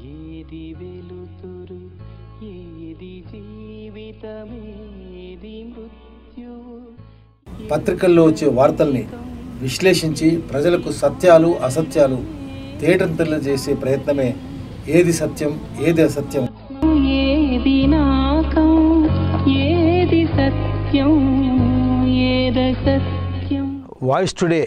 ఏది వెలుతురు ఏది జీవితమేది మృత్యువు పత్రికల్లో వచ్చే వార్తల్ని విశ్లేషించి ప్రజలకు సత్యాలు అసత్యాలు తేటంతలు చేసే ప్రయత్నమే ఏది సత్యం ఏది అసత్యం ఏది నాకం ఏది సత్యం ఏదసత్యం వాయిస్ టుడే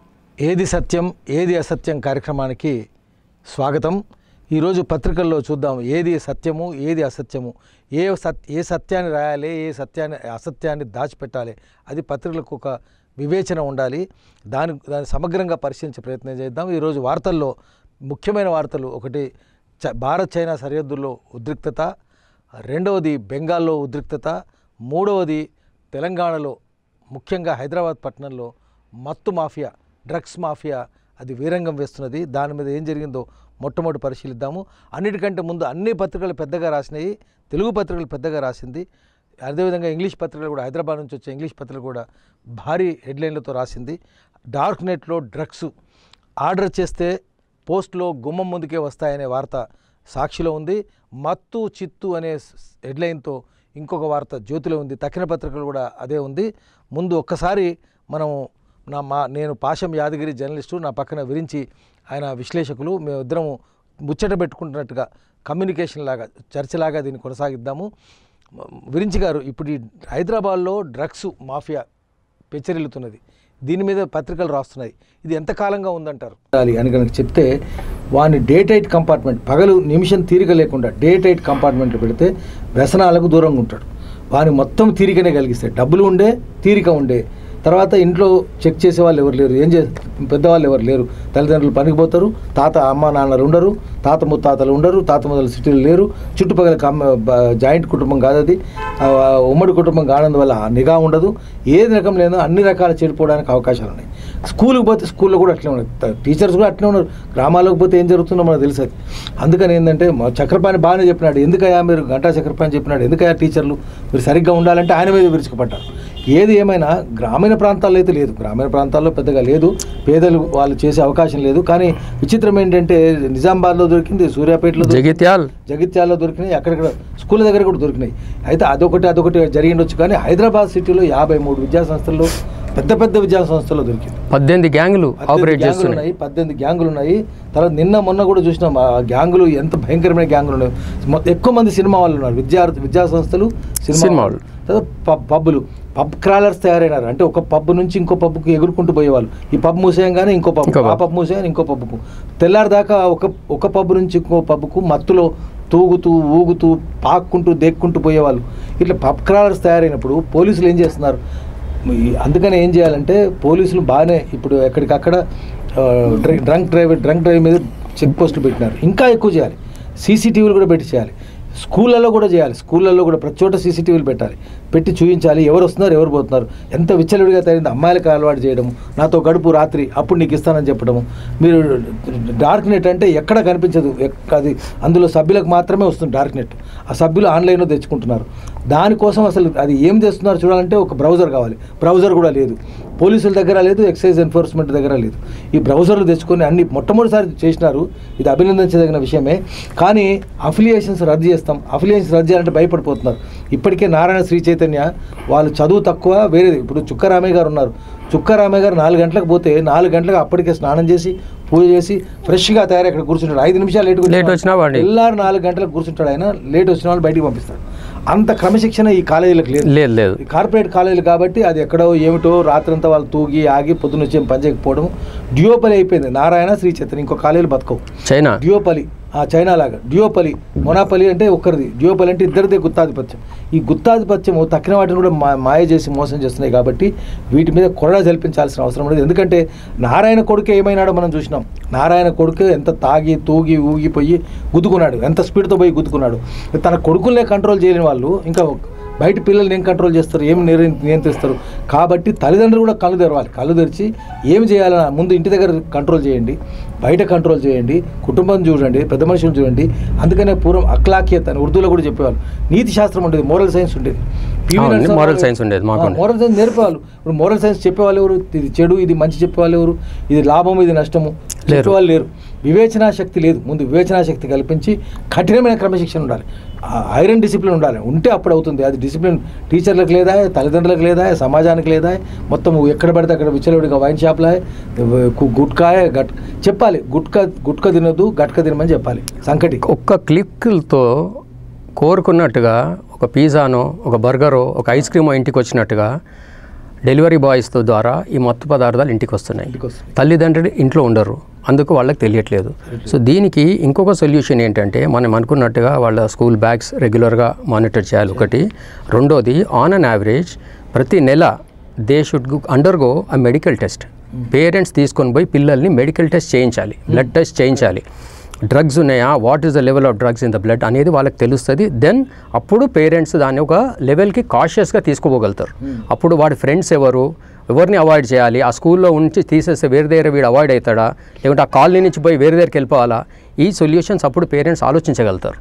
ఏది సత్యం ఏది అసత్యం కార్యక్రమానికి స్వాగతం ఈరోజు పత్రికల్లో చూద్దాం ఏది సత్యము ఏది అసత్యము ఏ సత్ ఏ సత్యాన్ని రాయాలి ఏ సత్యాన్ని అసత్యాన్ని దాచిపెట్టాలి అది పత్రికలకు ఒక వివేచన ఉండాలి దాని దాన్ని సమగ్రంగా పరిశీలించే ప్రయత్నం చేద్దాం ఈరోజు వార్తల్లో ముఖ్యమైన వార్తలు ఒకటి చ భారత్ చైనా సరిహద్దుల్లో ఉద్రిక్తత రెండవది బెంగాల్లో ఉద్రిక్తత మూడవది తెలంగాణలో ముఖ్యంగా హైదరాబాద్ పట్టణంలో మత్తు మాఫియా డ్రగ్స్ మాఫియా అది వీరంగం వేస్తున్నది దాని మీద ఏం జరిగిందో మొట్టమొదటి పరిశీలిద్దాము అన్నిటికంటే ముందు అన్ని పత్రికలు పెద్దగా రాసినాయి తెలుగు పత్రికలు పెద్దగా రాసింది అదేవిధంగా ఇంగ్లీష్ పత్రికలు కూడా హైదరాబాద్ నుంచి వచ్చే ఇంగ్లీష్ పత్రికలు కూడా భారీ హెడ్లైన్లతో రాసింది డార్క్ నెట్లో డ్రగ్స్ ఆర్డర్ చేస్తే పోస్ట్లో గుమ్మం ముందుకే వస్తాయనే వార్త సాక్షిలో ఉంది మత్తు చిత్తు అనే స్- హెడ్లైన్తో ఇంకొక వార్త జ్యోతిలో ఉంది తక్కిన పత్రికలు కూడా అదే ఉంది ముందు ఒక్కసారి మనం నా మా నేను పాశం యాదగిరి జర్నలిస్టు నా పక్కన విరించి ఆయన విశ్లేషకులు మేమిద్దరము ముచ్చట పెట్టుకుంటున్నట్టుగా కమ్యూనికేషన్ లాగా చర్చలాగా దీన్ని కొనసాగిద్దాము మ- విరించి గారు ఇప్పుడు ఈ హైదరాబాద్లో డ్రగ్స్ మాఫియా పెచ్చరిల్లుతున్నది దీని మీద పత్రికలు రాస్తున్నాయి ఇది ఎంతకాలంగా ఉందంటారు అని కనుక చెప్తే వాడిని డే టైట్ కంపార్ట్మెంట్ పగలు నిమిషం తీరిక లేకుండా డే టైట్ కంపార్ట్మెంట్లో పెడితే వ్యసనాలకు దూరంగా ఉంటాడు వాని మొత్తం తీరికనే కలిగిస్తాయి డబ్బులు ఉండే తీరిక ఉండే తర్వాత ఇంట్లో చెక్ చేసే వాళ్ళు ఎవరు లేరు ఏం చే పెద్దవాళ్ళు ఎవరు లేరు తల్లిదండ్రులు పనికి పోతారు తాత అమ్మ నాన్నలు ఉండరు తాత ముత్తాతలు ఉండరు తాత మొదలు సిటీలు లేరు చుట్టుపక్కల కమ్మ బ- జాయింట్ కుటుంబం కాదు అది ఆ, ఉమ్మడి కుటుంబం కానందువల్ల ఆ నిఘా ఉండదు ఏది రకం లేదో అన్ని రకాల చెడిపోవడానికి అవకాశాలు ఉన్నాయి స్కూల్కి పోతే స్కూల్లో కూడా అట్లే ఉన్నాయి త- టీచర్స్ కూడా అట్లే ఉన్నారు గ్రామాలకు పోతే ఏం జరుగుతుందో మనకు తెలుసు అది అందుకని ఏంటంటే మా చక్రపాణి బాగానే చెప్పినాడు ఎందుకయ్యా మీరు గంటా చక్రపాణి చెప్పినాడు ఎందుకయ్యా టీచర్లు మీరు సరిగ్గా ఉండాలంటే ఆయన మీద విరుచుకుపడ్డారు ఏది ఏమైనా గ్రామీణ ప్రాంతాల్లో అయితే లేదు గ్రామీణ ప్రాంతాల్లో పెద్దగా లేదు పేదలు వాళ్ళు చేసే అవకాశం లేదు కానీ విచిత్రం ఏంటంటే నిజామాబాద్లో దొరికింది సూర్యాపేటలో దొరికింది, జగిత్యాల్ జగిత్యాలలో దొరికినాయి అక్కడక్కడ స్కూల్ దగ్గర కూడా దొరికినాయి అయితే అదొకటి అదొకటి జరిగిండొచ్చు కానీ హైదరాబాద్ సిటీలో యాభై మూడు విద్యా సంస్థల్లో పెద్ద పెద్ద విద్యా సంస్థల్లో దొరికింది పద్దెనిమిది గ్యాంగులు పద్దెనిమిది ఆపరేట్ గ్యాంగులు చేస్తున్నాయి ఉన్నాయి పద్దెనిమిది గ్యాంగులు ఉన్నాయి తర్వాత నిన్న మొన్న కూడా చూసినాం ఆ గ్యాంగులు ఎంత భయంకరమైన గ్యాంగులు ఉన్నాయి మొ- ఎక్కువ మంది సినిమా వాళ్ళు ఉన్నారు విద్యార్థి విద్యా సంస్థలు సినిమా సినిమా వాళ్ళు. వాళ్ళు తర్వాత పబ్ పబ్బులు పబ్ క్రాలర్స్ తయారైనారు అంటే ఒక పబ్ నుంచి ఇంకో పబ్కి ఎగురుకుంటూ పోయేవాళ్ళు ఈ పబ్ మూసేయంగానే ఇంకో పబ్ ఇంకో ఆ పబ్. పబ్ మూసేయని ఇంకో పబ్కు తెల్లారిదాకా ఒక ఒక పబ్ నుంచి ఇంకో పబ్కు మత్తులో తూగుతూ ఊగుతూ పాక్కుంటూ దేక్కుంటూ పోయేవాళ్ళు ఇట్లా పబ్ క్రాలర్స్ తయారైనప్పుడు పోలీసులు ఏం చేస్తున్నారు ఈ- అందుకని ఏం చేయాలంటే పోలీసులు బాగానే ఇప్పుడు ఎక్కడికక్కడ ఆ, డ్ర- డ్రంక్ డ్రైవ్ డ్రంక్ డ్రైవ్ మీద చెక్ పోస్టులు పెట్టినారు ఇంకా ఎక్కువ చేయాలి సీసీటీవీలు కూడా పెట్టి చేయాలి స్కూళ్ళల్లో కూడా చేయాలి స్కూళ్ళల్లో కూడా ప్రతి చోట సీసీటీవీలు పెట్టాలి పెట్టి చూపించాలి ఎవరు వస్తున్నారు ఎవరు పోతున్నారు ఎంత విచ్చలవిడిగా తయారైంది అమ్మాయిలకు అలవాటు చేయడము నాతో గడుపు రాత్రి అప్పుడు నీకు ఇస్తానని చెప్పడము మీరు డార్క్ నెట్ అంటే ఎక్కడ కనిపించదు ఎక్- అది అందులో సభ్యులకు మాత్రమే వస్తుంది డార్క్ నెట్ ఆ సభ్యులు ఆన్లైన్లో తెచ్చుకుంటున్నారు దానికోసం అసలు అది ఏం చేస్తున్నారు చూడాలంటే ఒక బ్రౌజర్ కావాలి బ్రౌజర్ కూడా లేదు పోలీసుల దగ్గర లేదు ఎక్సైజ్ ఎన్ఫోర్స్మెంట్ దగ్గర లేదు ఈ బ్రౌజర్లు తెచ్చుకొని అన్ని మొట్టమొదటిసారి చేసినారు ఇది అభినందించదగిన విషయమే కానీ అఫిలియేషన్స్ రద్దు చేస్తాం అఫిలియేషన్స్ రద్దు చేయాలంటే భయపడిపోతున్నారు ఇప్పటికే నారాయణ శ్రీ చైతన్య వాళ్ళు చదువు తక్కువ వేరేది ఇప్పుడు చుక్కరామయ్య గారు ఉన్నారు చుక్కరామయ్య గారు నాలుగు గంటలకు పోతే నాలుగు గంటలకు అప్పటికే స్నానం చేసి పూజ చేసి ఫ్రెష్గా తయారై అక్కడ కూర్చుంటాడు ఐదు నిమిషాలు లేట్ Late వచ్చినా వాడిని- తెల్లారు నాలుగు గంటలకు కూర్చుంటాడు ఆయన లేట్ వచ్చిన వాళ్ళు బయటికి పంపిస్తాడు అంత క్రమశిక్షణ ఈ కాలేజీలకు లేదు లేదు లేదు ఈ కార్పొరేట్ కాలేజీలు కాబట్టి అది ఎక్కడో ఏమిటో రాత్రంతా వాళ్ళు తూగి ఆగి పొద్దున్న వచ్చి పని చేయకపోవడం డ్యూయోపలి అయిపోయింది నారాయణ శ్రీ చైతన్య ఇంకో కాలేజీలు బతకవు చైనా డ్యూయోపలి ఆ చైనా లాగా డ్యూయోపలి మొనాపలి అంటే ఒక్కరిది డ్యూయోపలి అంటే ఇద్దరిదే గుత్తాధిపత్యం ఈ గుత్తాధిపత్యం తక్కిన వాటిని కూడా మా మాయ చేసి మోసం చేస్తున్నాయి కాబట్టి వీటి మీద కొరడా జల్పించాల్సిన అవసరం లేదు ఎందుకంటే నారాయణ కొడుకే ఏమైనాడో మనం చూసినాం నారాయణ కొడుకు ఎంత తాగి తూగి ఊగిపోయి గుద్దుకున్నాడు ఎంత స్పీడ్తో పోయి గుద్దుకున్నాడు తన కొడుకులనే కంట్రోల్ చేయలేని వాళ్ళు ఇంకా బయట పిల్లల్ని ఏం కంట్రోల్ చేస్తారు ఏం నిర నియంత్రిస్తారు కాబట్టి తల్లిదండ్రులు కూడా కళ్ళు తెరవాలి కళ్ళు తెరిచి ఏం చేయాలన్నా ముందు ఇంటి దగ్గర కంట్రోల్ చేయండి బయట కంట్రోల్ చేయండి కుటుంబం చూడండి పెద్ద మనుషులు చూడండి అందుకనే పూర్వం అక్లాకియత్ అని ఉర్దూలో కూడా చెప్పేవాళ్ళు నీతి శాస్త్రం ఉండేది మోరల్ సైన్స్ ఉండేది పివి అవును, నరసింహారావు moral గారు- science ఉండేది, మాకు ఆ, ఉండేది. మోరల్ సైన్స్ నేర్పేవాళ్ళు ఇప్పుడు మోరల్ సైన్స్ చెప్పేవాళ్ళు ఎవరు ఇది చెడు ఇది మంచి చెప్పేవాళ్ళు ఎవరు ఇది లాభం ఇది నష్టము లేరు. చెప్పేవాళ్ళు లేరు వివేచనా శక్తి లేదు ముందు వివేచనా శక్తి కల్పించి కఠినమైన క్రమశిక్షణ ఉండాలి ఆ ఐరన్ డిసిప్లిన్ ఉండాలి ఉంటే అప్పుడు అవుతుంది అది డిసిప్లిన్ టీచర్లకు లేదా తల్లిదండ్రులకు లేదా సమాజానికి లేదా మొత్తం ఎక్కడ పడితే అక్కడ విచ్చలవిడిగా వైన్ షాప్లా గుట్కా గట్ చెప్పాలి గుట్కా గుట్కా తినొద్దు గట్క తినమని చెప్పాలి సంకటి ఒక్క క్లిక్తో కోరుకున్నట్టుగా ఒక పిజ్జానో ఒక బర్గరో ఒక ఐస్ క్రీమో ఇంటికి వచ్చినట్టుగా డెలివరీ బాయ్స్ ద్వారా ఈ మత్తు పదార్థాలు ఇంటికి వస్తున్నాయి ఇంటికి వస్తుంది తల్లిదండ్రులు ఇంట్లో ఉండరు అందుకు వాళ్ళకి తెలియట్లేదు సో దీనికి ఇంకొక సొల్యూషన్ ఏంటంటే మనం అనుకున్నట్టుగా వాళ్ళ స్కూల్ బ్యాగ్స్ రెగ్యులర్గా మానిటర్ చేయాలి ఒకటి రెండోది ఆన్ అన్ యావరేజ్ ప్రతి నెల they should undergo a medical test parents తీసుకొని పోయి పిల్లల్ని మెడికల్ టెస్ట్ చేయించాలి బ్లడ్ టెస్ట్ చేయించాలి డ్రగ్స్ ఉన్నాయా what is the level of drugs in the blood అనేది వాళ్ళకి తెలుస్తుంది దెన్ అప్పుడు పేరెంట్స్ దాన్ని ఒక లెవెల్కి కాషియస్గా తీసుకుపోగలుగుతారు అప్పుడు వాడి ఫ్రెండ్స్ ఎవరు ఎవరిని అవాయిడ్ చేయాలి ఆ స్కూల్లో ఉంచి తీసేస్తే వేరే దగ్గర వీడు అవాయిడ్ అవుతాడా లేకుంటే ఆ కాలనీ నుంచి పోయి వేరే దగ్గరికి వెళ్ళిపోవాలా ఈ సొల్యూషన్స్ అప్పుడు పేరెంట్స్ ఆలోచించగలుగుతారు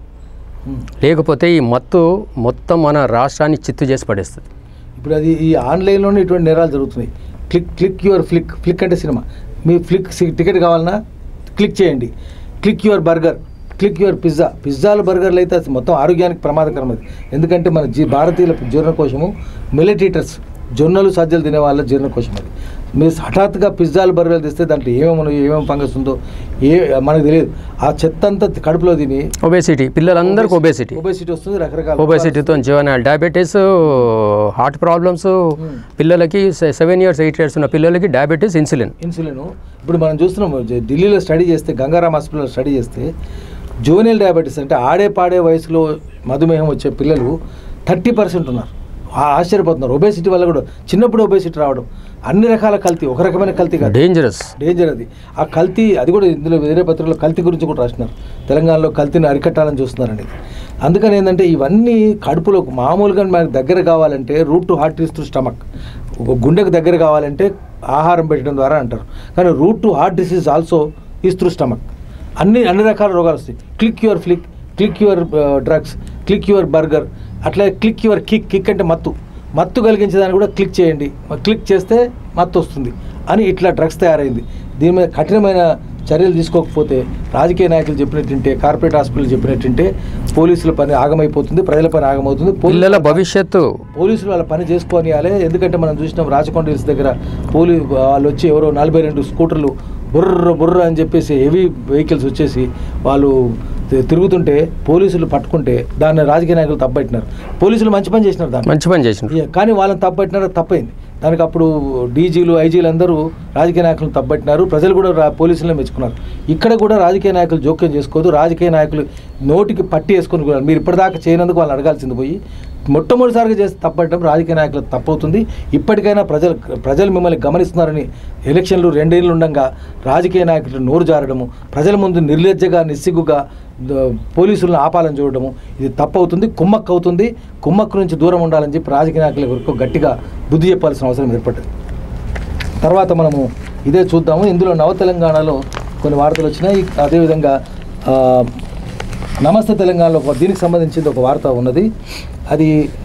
లేకపోతే ఈ మత్తు మొత్తం మన రాష్ట్రాన్ని చిత్తు చేసి పడేస్తుంది ఇప్పుడు అది ఈ ఆన్లైన్లోనే ఇటువంటి నేరాలు జరుగుతున్నాయి click click your flick flick అంటే సినిమా మీ ఫ్లిక్ సి- టికెట్ కావాలన్నా క్లిక్ చేయండి click your burger click your pizza పిజ్జాలు బర్గర్లు అయితే అసలు మొత్తం ఆరోగ్యానికి ప్రమాదకరం అది ఎందుకంటే మన జీ భారతీయుల జీర్ణకోశము మిల్లెట్ ఈటర్స్ జొన్నలు సజ్జలు తినే వాళ్ళ జీర్ణకోశం అది మీరు హఠాత్తుగా పిజ్జాలు బర్గర్లు తెస్తే దాంట్లో ఏమేమి ఉన్నాయో, ఏమేమి ఫంగస్ ఉందో ఏ మనకు తెలియదు ఆ చెత్త అంతా కడుపులో తిని ఒబేసిటీ పిల్లలందరికీ ఒబేసిటీ ఒబేసిటీ వస్తుంది రకరకాల ఒబేసిటీతో జీవనాలు డయాబెటీస్ హార్ట్ ప్రాబ్లమ్స్ పిల్లలకి సెవెన్ ఇయర్స్ ఎయిట్ ఇయర్స్ ఉన్న పిల్లలకి డయాబెటీస్ ఇన్సులిన్ ఇన్సులిన్ ఇప్పుడు మనం చూస్తున్నాం జ- ఢిల్లీలో స్టడీ చేస్తే గంగారాం హాస్పిటల్లో స్టడీ చేస్తే జూనియల్ డయాబెటీస్ అంటే ఆడే పాడే వయసులో మధుమేహం వచ్చే పిల్లలు థర్టీ పర్సెంట్ ఉన్నారు ఆ ఆశ్చర్యపోతున్నారు ఒబేసిటీ వల్ల కూడా చిన్నప్పుడు ఒబేసిటీ రావడం అన్ని రకాల కల్తీ ఒక రకమైన కల్తీ కాదు డేంజరస్ డేంజర్ అది ఆ కల్తీ అది కూడా ఇందులో వేరే పత్రికలో కల్తీ గురించి కూడా రాసినారు తెలంగాణలో కల్తీని అరికట్టాలని చూస్తున్నారండి అందుకని ఏంటంటే ఇవన్నీ కడుపులో మామూలుగా మనకు దగ్గర కావాలంటే route to heart is to stomach ఒక గుండెకు దగ్గర కావాలంటే ఆహారం పెట్టడం ద్వారా అంటారు కానీ route to heart disease also is through stomach అన్ని అన్ని రకాల రోగాలు వస్తాయి click your flick click your drugs click your burger అట్లా క్లిక్ యువర్ కిక్ కిక్ అంటే మత్తు మత్తు కలిగించేదాన్ని కూడా క్లిక్ చేయండి క్లిక్ చేస్తే మత్తు వస్తుంది అని ఇట్లా డ్రగ్స్ తయారైంది దీని మీద కఠినమైన చర్యలు తీసుకోకపోతే రాజకీయ నాయకులు చెప్పినట్టుంటే కార్పొరేట్ హాస్పిటల్ చెప్పినట్టుంటే పోలీసుల పని ఆగమైపోతుంది ప్రజల పని ఆగమవుతుంది పోలీసుల పిల్లల భవిష్యత్తు పోలీసులు వాళ్ళ పని చేసుకోనియాలి ఎందుకంటే మనం చూసినాం రాచకొండ హిల్స్ దగ్గర పోలీ వాళ్ళు వచ్చి ఎవరో నలభై రెండు స్కూటర్లు బుర్ర బుర్ర అని చెప్పేసి హెవీ వెహికల్స్ వచ్చేసి వాళ్ళు తి- తిరుగుతుంటే పోలీసులు పట్టుకుంటే దాన్ని రాజకీయ నాయకులు తప్పబట్టినారు పోలీసులు మంచి పని చేసినారు దాన్ని మంచి పని చేసిన ఏ, కానీ వాళ్ళని తప్పబట్టినారు తప్పైంది దానికి అప్పుడు డీజీలు ఐజీలు అందరూ రాజకీయ నాయకులను తప్పబట్టినారు ప్రజలు కూడా రా పోలీసులనే మెచ్చుకున్నారు ఇక్కడ కూడా రాజకీయ నాయకులు జోక్యం చేసుకోవద్దు రాజకీయ నాయకులు నోటికి పట్టి వేసుకొని కూడా మీరు ఇప్పటిదాకా చేయనందుకు వాళ్ళని అడగాల్సింది పోయి మొట్టమొదటిసారిగా చేసి తప్పడం రాజకీయ నాయకులకు తప్పవుతుంది ఇప్పటికైనా ప్రజలు ప్రజలు మిమ్మల్ని గమనిస్తున్నారని ఎలక్షన్లు రెండేళ్ళు ఉండగా రాజకీయ నాయకులు నోరు జారడము ప్రజల ముందు నిర్లజ్జగా నిస్సిగ్గుగా ద- పోలీసులను ఆపాలని చూడడము ఇది తప్పవుతుంది కుమ్మక్కు అవుతుంది కుమ్మక్కు నుంచి దూరం ఉండాలని చెప్పి రాజకీయ నాయకుల వరకు గట్టిగా బుద్ధి చెప్పాల్సిన అవసరం ఏర్పడ్డది తర్వాత మనము ఇదే చూద్దాము ఇందులో నవ తెలంగాణలో కొన్ని వార్తలు వచ్చినాయి అదేవిధంగా ఆ, నమస్తే తెలంగాణలో ఒక దీనికి సంబంధించింది ఒక వార్త ఉన్నది అది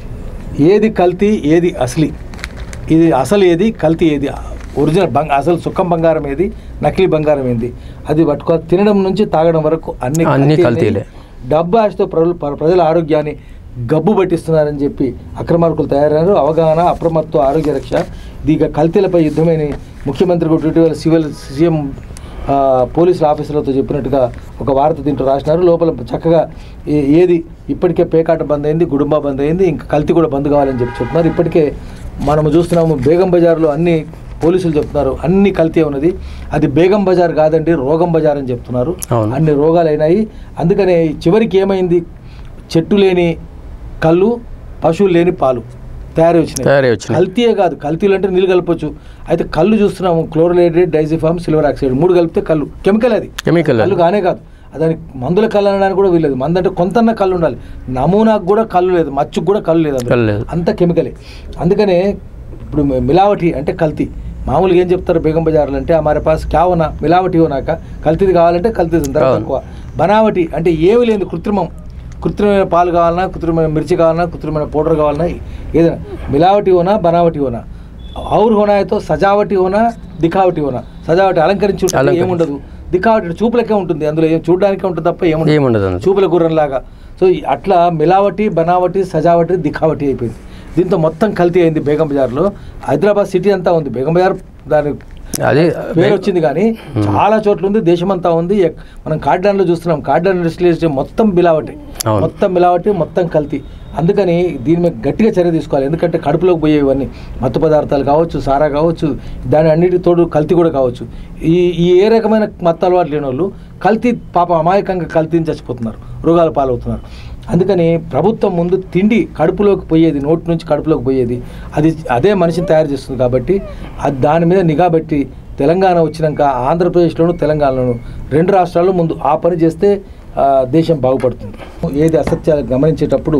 ఏది కల్తీ ఏది అసలి ఇది అసలు ఏది కల్తీ ఏది ఒరిజినల్ బంగ అసలు సుక్కం బంగారం ఏది నకిలీ బంగారం ఏంది అది పట్టుకో తినడం నుంచి తాగడం వరకు అన్ని అన్ని కల్తీలే. కల్తీలే. డబ్బు ఆశతో ప్రజలు ప్ర- ప్రజల ఆరోగ్యాన్ని గబ్బు పట్టిస్తున్నారని చెప్పి అక్రమార్కులు తయారయ్యారు అవగాహన అప్రమత్త ఆరోగ్య రక్ష దీక కల్తీలపై యుద్ధమని ముఖ్యమంత్రి కూడా ఇటీవల సివిల్ సీఎం ఆ, పోలీసుల ఆఫీసర్లతో చెప్పినట్టుగా ఒక వార్త దీంట్లో రాసినారు లోపల చక్కగా ఏ- ఏది ఇప్పటికే పేకాట బంద్ అయింది గుడుంబా బంద్ అయింది ఇంకా కల్తీ కూడా బంద్ కావాలని చెప్పి చెప్తున్నారు ఇప్పటికే మనము చూస్తున్నాము బేగం బజార్లో అన్ని పోలీసులు చెప్తున్నారు అన్ని కల్తీ ఉన్నది అది బేగం బజార్ కాదండి రోగం బజార్ అని చెప్తున్నారు అవును. అన్ని రోగాలు అయినాయి అందుకనే చివరికి ఏమైంది చెట్టు లేని కళ్ళు పశువులు లేని పాలు తయారై వచ్చినాయి తయారై వచ్చినాయి. కల్తీయే కాదు కల్తీలు అంటే నీళ్ళు కలపొచ్చు అయితే కళ్ళు చూస్తున్నాము క్లోరలైడ్రేట్ డైజిఫామ్ సిల్వర్ ఆక్సైడ్ మూడు కలిపితే కళ్ళు కెమికల్ అది కెమికల్ కళ్ళు కానే కాదు దానికి మందుల కళ్ళు అనడానికి కూడా వీల్లేదు మందు అంటే కొంతన్న కళ్ళు ఉండాలి నమూనాకు కూడా కళ్ళు లేదు మచ్చుకు కూడా కళ్ళు లేదు అందులో. కళ్ళు లేదు. అంత కెమికలే అందుకనే ఇప్పుడు మి- మిలావటి అంటే కల్తీ మామూలుగా ఏం చెప్తారు బేగం బజార్లు అంటే హమారే పాస్ క్యా ఉన్నా మిలావటి ఉన్నాక కల్తీది కావాలంటే కల్తీది ధర అవును. తక్కువ బనావటి అంటే ఏమి లేదు కృత్రిమం కృత్రిమైన పాలు కావాలన్నా కృత్రిమైన మిర్చి కావాలన్నా కృత్రిమైన పౌడర్ కావాలన్నా ఏదైనా మిలావటి హోనా బనావటి హోనా ఔర్ హోనా అయితే సజావటి హోనా దిఖావటి హోనా సజావటి అలంకరించి ఉంటే అలంకరించి. ఏముండదు దిక్కావటి చూపులకే ఉంటుంది అందులో ఏం చూడడానికే ఉంటుంది తప్ప ఏముండదు ఏముండదు అందులో. చూపుల గుర్రంలాగా సో ఈ- అట్లా మిలావటి బనావటి సజావటి దిఖావటి అయిపోయింది దీంతో మొత్తం కల్తీ అయింది బేగం బజార్లో హైదరాబాద్ సిటీ అంతా ఉంది బేగం బజార్ దాని అది పేరు వచ్చింది కానీ చాలా చోట్ల ఉంది దేశమంతా ఉంది ఎక్- మనం కార్డాన్లో చూస్తున్నాం కార్డాన్ ఇండస్ట్రియల్ మొత్తం మిలావటి అవును. మొత్తం మిలావటి మొత్తం కల్తీ అందుకని దీని మీద గట్టిగా చర్య తీసుకోవాలి ఎందుకంటే కడుపులోకి పోయేవన్నీ మత్తు పదార్థాలు కావచ్చు సారా కావచ్చు దాని అన్నిటి తోడు కల్తీ కూడా కావచ్చు ఈ ఈ ఏ రకమైన మత్తు అలవాటు లేని వాళ్ళు కల్తీ పాప అమాయకంగా కల్తీని చచ్చిపోతున్నారు రోగాల పాలవుతున్నారు అందుకని ప్రభుత్వం ముందు తిండి కడుపులోకి పోయేది నోటి నుంచి కడుపులోకి పోయేది అది అదే మనిషిని తయారు చేస్తుంది కాబట్టి అది దాని మీద నిఘా పెట్టి తెలంగాణ వచ్చినాక ఆంధ్రప్రదేశ్లోను తెలంగాణలోను రెండు రాష్ట్రాల్లో ముందు ఆ పని చేస్తే ఆ, దేశం బాగుపడుతుంది ఏది అసత్యాలు గమనించేటప్పుడు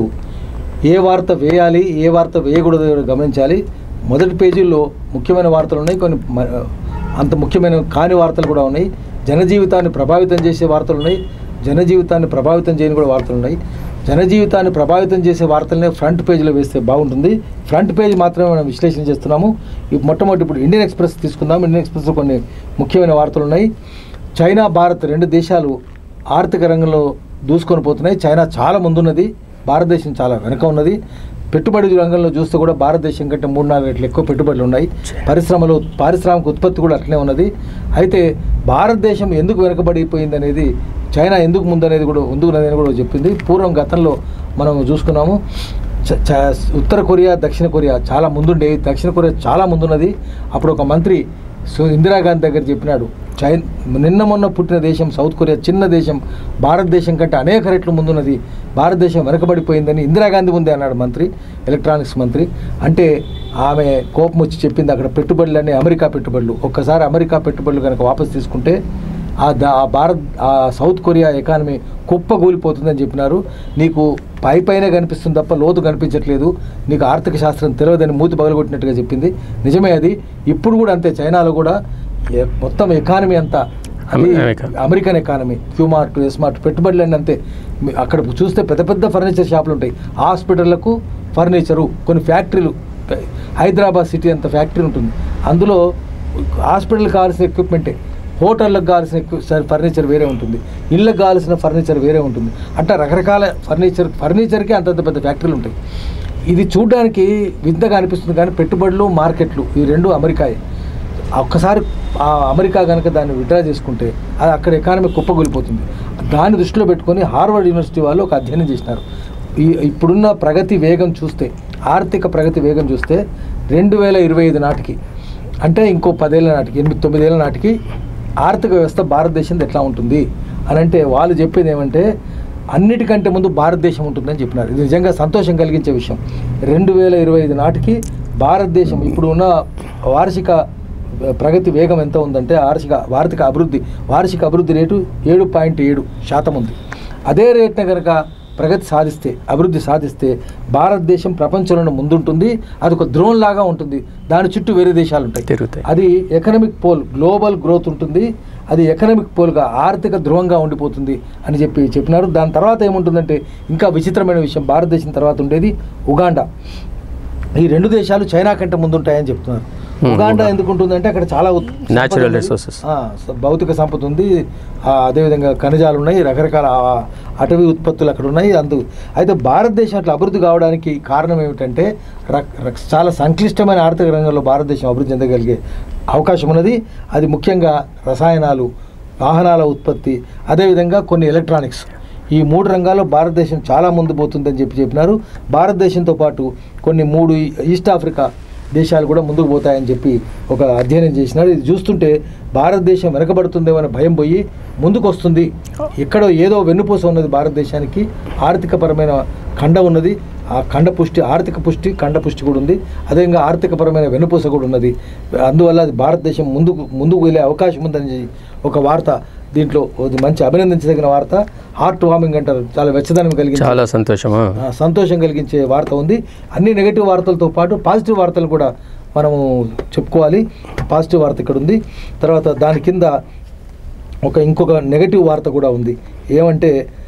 ఏ వార్త వేయాలి ఏ వార్త వేయకూడదు గమనించాలి మొదటి పేజీల్లో ముఖ్యమైన వార్తలు ఉన్నాయి కొన్ని మ- అంత ముఖ్యమైన కాని వార్తలు కూడా ఉన్నాయి జనజీవితాన్ని ప్రభావితం చేసే వార్తలు ఉన్నాయి జనజీవితాన్ని ప్రభావితం చేయని కూడా వార్తలు ఉన్నాయి జనజీవితాన్ని ప్రభావితం చేసే వార్తలనే ఫ్రంట్ పేజీలో వేస్తే బాగుంటుంది ఫ్రంట్ పేజ్ మాత్రమే మనం విశ్లేషణ చేస్తున్నాము ఈ మొట్టమొదటి ఇప్పుడు ఇండియన్ ఎక్స్ప్రెస్ తీసుకుందాం ఇండియన్ ఎక్స్ప్రెస్లో కొన్ని ముఖ్యమైన వార్తలు ఉన్నాయి చైనా భారత్ రెండు దేశాలు ఆర్థిక రంగంలో దూసుకొని పోతున్నాయి చైనా చాలా ముందున్నది భారతదేశం చాలా వెనక ఉన్నది పెట్టుబడి రంగంలో చూస్తే కూడా భారతదేశం కంటే మూడు నాలుగు రెట్లు ఎక్కువ పెట్టుబడులు ఉన్నాయి పరిశ్రమలు పారిశ్రామిక ఉత్పత్తి కూడా అట్లనే ఉన్నది అయితే భారతదేశం ఎందుకు వెనకబడిపోయింది అనేది చైనా ఎందుకు ముందనేది కూడా ముందుకున్నదని కూడా చెప్పింది పూర్వం గతంలో మనం చూసుకున్నాము చ- చ- ఉత్తర కొరియా దక్షిణ కొరియా చాలా ముందుండే దక్షిణ కొరియా చాలా ముందున్నది అప్పుడు ఒక మంత్రి సో ఇందిరాగాంధీ దగ్గర చెప్పినాడు చైన్ నిన్న మొన్న పుట్టిన దేశం సౌత్ కొరియా చిన్న దేశం భారతదేశం కంటే అనేక రెట్లు ముందున్నది భారతదేశం వెనకబడిపోయిందని ఇందిరాగాంధీ ముందే అన్నాడు మంత్రి ఎలక్ట్రానిక్స్ మంత్రి అంటే ఆమె కోపం వచ్చి చెప్పింది అక్కడ పెట్టుబడులన్నీ అమెరికా పెట్టుబడులు ఒక్కసారి అమెరికా పెట్టుబడులు కనుక వాపసు తీసుకుంటే ఆ దా ఆ భారత్ ఆ సౌత్ కొరియా ఎకానమీ కుప్పగూలిపోతుందని చెప్పినారు నీకు పై పైన కనిపిస్తుంది తప్ప లోతు కనిపించట్లేదు నీకు ఆర్థిక శాస్త్రం తెలియదని మూతి పగలగొట్టినట్టుగా చెప్పింది నిజమే అది ఇప్పుడు కూడా అంతే చైనాలో కూడా ఏ- మొత్తం ఎకానమీ అంతా అది అమెరికా. అమెరికన్ ఎకానమీ క్యూమార్ట్ ఎస్మార్ట్ పెట్టుబడులు అంతే మీ- అక్కడ చూస్తే పెద్ద పెద్ద ఫర్నిచర్ షాపులు ఉంటాయి హాస్పిటళ్లకు ఫర్నిచరు కొన్ని ఫ్యాక్టరీలు హైదరాబాద్ సిటీ అంత ఫ్యాక్టరీ ఉంటుంది అందులో హాస్పిటల్కి కావాల్సిన ఎక్విప్మెంటే హోటళ్ళకు కావాల్సిన ఎక్వి సర్- ఫర్నిచర్ వేరే ఉంటుంది ఇళ్ళకి కావాల్సిన ఫర్నిచర్ వేరే ఉంటుంది అట్లా రకరకాల ఫర్నిచర్ ఫర్నిచర్కి అంతంత పెద్ద ఫ్యాక్టరీలు ఉంటాయి ఇది చూడడానికి వింతగా అనిపిస్తుంది కానీ పెట్టుబడులు మార్కెట్లు ఈ రెండు అమెరికాయే ఒక్కసారి ఆ అమెరికా కనుక దాన్ని విడ్రా చేసుకుంటే అది అక్కడ ఎకానమీ కుప్పగొలిపోతుంది దాన్ని దృష్టిలో పెట్టుకొని హార్వర్డ్ యూనివర్సిటీ వాళ్ళు ఒక అధ్యయనం చేసినారు ఈ ఇప్పుడున్న ప్రగతి వేగం చూస్తే ఆర్థిక ప్రగతి వేగం చూస్తే రెండు వేల ఇరవై ఐదు నాటికి అంటే ఇంకో పదేళ్ల నాటికి ఎనిమిది తొమ్మిదేళ్ల నాటికి ఆర్థిక వ్యవస్థ భారతదేశం ఎట్లా ఉంటుంది అని అంటే వాళ్ళు చెప్పేది ఏమంటే అన్నిటికంటే ముందు భారతదేశం ఉంటుందని చెప్పినారు ఇది నిజంగా సంతోషం కలిగించే విషయం రెండు వేల ఇరవై ఐదు నాటికి భారతదేశం ఇప్పుడు ఉన్న వార్షిక ప్రగతి వేగం ఎంత ఉందంటే వార్షిక వార్షిక అభివృద్ధి వార్షిక అభివృద్ధి రేటు ఏడు పాయింట్ ఏడు శాతం ఉంది అదే రేట్న కనుక ప్రగతి సాధిస్తే అభివృద్ధి సాధిస్తే భారతదేశం ప్రపంచంలో ముందుంటుంది అది ఒక ద్రోణ్ లాగా ఉంటుంది దాని చుట్టూ వేరే దేశాలు ఉంటాయి తిరుగుతాయి అది ఎకనామిక్ పోల్ గ్లోబల్ గ్రోత్ ఉంటుంది అది ఎకనామిక్ పోల్గా ఆర్థిక ధ్రువంగా ఉండిపోతుంది అని చెప్పి చెప్పినారు దాని తర్వాత ఏముంటుందంటే ఇంకా విచిత్రమైన విషయం భారతదేశం తర్వాత ఉండేది ఉగాండా ఈ రెండు దేశాలు చైనా కంటే ముందుంటాయని చెప్తున్నారు Hmm, ఉగాండా ఉగాండా. ఎందుకు ఉంటుందంటే అక్కడ చాలా ఉత్- Natural సంపద ఉంది. resources. ఆ, స- భౌతిక సంపద ఉంది ఆ, అదేవిధంగా ఖనిజాలు ఉన్నాయి రకరకాల ఆ, అటవీ ఉత్పత్తులు అక్కడ ఉన్నాయి అందు అయితే భారతదేశం అట్లా అభివృద్ధి కావడానికి కారణం ఏమిటంటే రక్- రక్- చాలా సంక్లిష్టమైన ఆర్థిక రంగంలో భారతదేశం అభివృద్ధి చెందగలిగే అవకాశం ఉన్నది అది ముఖ్యంగా రసాయనాలు వాహనాల ఉత్పత్తి అదేవిధంగా కొన్ని ఎలక్ట్రానిక్స్ ఈ మూడు రంగాల్లో భారతదేశం చాలా ముందు పోతుందని చెప్పి చెప్పినారు భారతదేశంతో పాటు కొన్ని మూడు ఈ- ఈస్ట్ ఆఫ్రికా దేశాలు కూడా ముందుకు పోతాయని చెప్పి ఒక అధ్యయనం చేసినారు ఇది చూస్తుంటే భారతదేశం వెనకబడుతుందేమో అనే భయం పోయి ముందుకు వస్తుంది ఎక్కడో ఏదో వెన్నుపూస ఉన్నది భారతదేశానికి ఆర్థికపరమైన ఖండ ఉన్నది ఆ ఖండ పుష్టి ఆర్థిక పుష్టి ఖండ పుష్టి కూడా ఉంది అదేవిధంగా ఆర్థికపరమైన వెన్నుపూస కూడా ఉన్నది అందువల్ల అది భారతదేశం ముందుకు ముందుకు వెళ్ళే అవకాశం ఉందని ఒక వార్త దీంట్లో ఇది మంచి అభినందించదగిన వార్త హార్ట్ వార్మింగ్ అంటారు చాలా వెచ్చదనం కలిగించే చాలా సంతోషమా ఆ, సంతోషం కలిగించే వార్త ఉంది అన్ని నెగటివ్ వార్తలతో పాటు పాజిటివ్ వార్తలు కూడా మనము చెప్పుకోవాలి పాజిటివ్ వార్త ఇక్కడ ఉంది తర్వాత దాని కింద ఒక ఇంకొక నెగటివ్ వార్త కూడా ఉంది ఏమంటే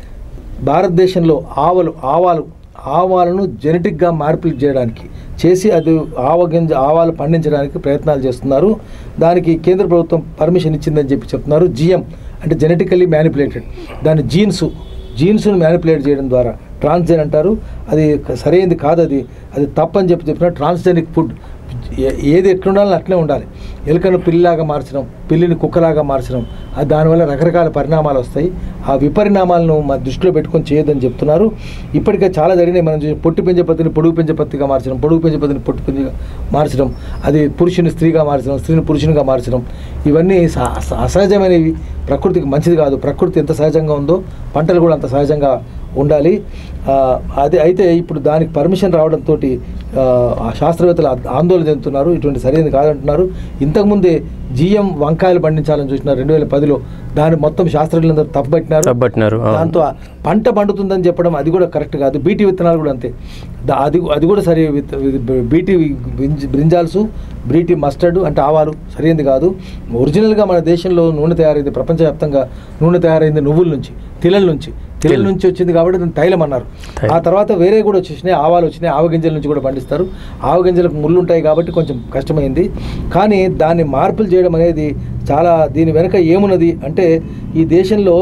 భారతదేశంలో ఆవలు ఆవాలు ఆవాలను జెనెటిక్గా మార్పిడి చేయడానికి చేసి అది ఆవ గింజ ఆవాలు పండించడానికి ప్రయత్నాలు చేస్తున్నారు దానికి కేంద్ర ప్రభుత్వం పర్మిషన్ ఇచ్చిందని చెప్పి చెప్తున్నారు జిఎం అంటే జెనెటికల్లీ మ్యానిపులేటెడ్ దాని జీన్స్ జీన్స్ను మ్యానిపులేట్ చేయడం ద్వారా ట్రాన్స్జెన్ అంటారు అది సరైనది కాదు అది అది తప్పని చెప్పి చెప్పిన ట్రాన్స్జెనిక్ ఫుడ్ ఏ- ఏది ఎట్లుండాలో అట్లే ఉండాలి ఎలుకను పిల్లిలాగా మార్చడం పిల్లిని కుక్కలాగా మార్చడం అది దానివల్ల రకరకాల పరిణామాలు వస్తాయి ఆ విపరిణామాలను మా దృష్టిలో పెట్టుకొని చేయొద్దని చెప్తున్నారు ఇప్పటికే చాలా జరిగినాయి మనం చూసి పొట్టి పెంచే పత్తిని పొడుగు పెంచే పత్తిగా మార్చడం పొడుగు పెంచే పత్తిని పొట్టి పెంచగా మార్చడం అది పురుషుని స్త్రీగా మార్చడం స్త్రీని పురుషునిగా మార్చడం ఇవన్నీ స- అస- అసహజమైనవి ప్రకృతికి మంచిది కాదు ప్రకృతి ఎంత సహజంగా ఉందో పంటలు కూడా అంత సహజంగా ఉండాలి ఆ, అది అయితే ఇప్పుడు దానికి పర్మిషన్ రావడంతో ఆ శాస్త్రవేత్తలు ఆ- ఆందోళన చెందుతున్నారు ఇటువంటి సరైనది కాదంటున్నారు ఇంతకుముందే జిఎం వంకాయలు పండించాలని చూసినారు రెండు వేల పదిలో దాన్ని మొత్తం శాస్త్రజ్ఞులందరూ తప్పబట్టినారు తప్పట్టినారు ఆ. దాంతో ఆ పంట పండుతుందని చెప్పడం అది కూడా కరెక్ట్ కాదు బీటీ విత్తనాలు కూడా అంతే దా- అది అది కూడా సరి విత్ బీటీ బ్రింజ్- బ్రింజాల్స్ బీటీ మస్టర్డ్ అంటే ఆవాలు సరైనది కాదు ఒరిజినల్గా మన దేశంలో నూనె తయారైంది ప్రపంచవ్యాప్తంగా నూనె తయారైంది నువ్వుల నుంచి తిలల నుంచి తిలల నుంచి వచ్చింది కాబట్టి దాన్ని తైలం అన్నారు తైలం. ఆ తర్వాత వేరే కూడా వచ్చేసినాయి ఆవాలు వచ్చినాయి ఆవగింజల నుంచి కూడా పండిస్తారు ఆవగింజలకు ముళ్ళు ఉంటాయి కాబట్టి కొంచెం కష్టమైంది కానీ దాన్ని మార్పులు చేయడం అనేది చాలా దీని వెనుక ఏమున్నది అంటే ఈ దేశంలో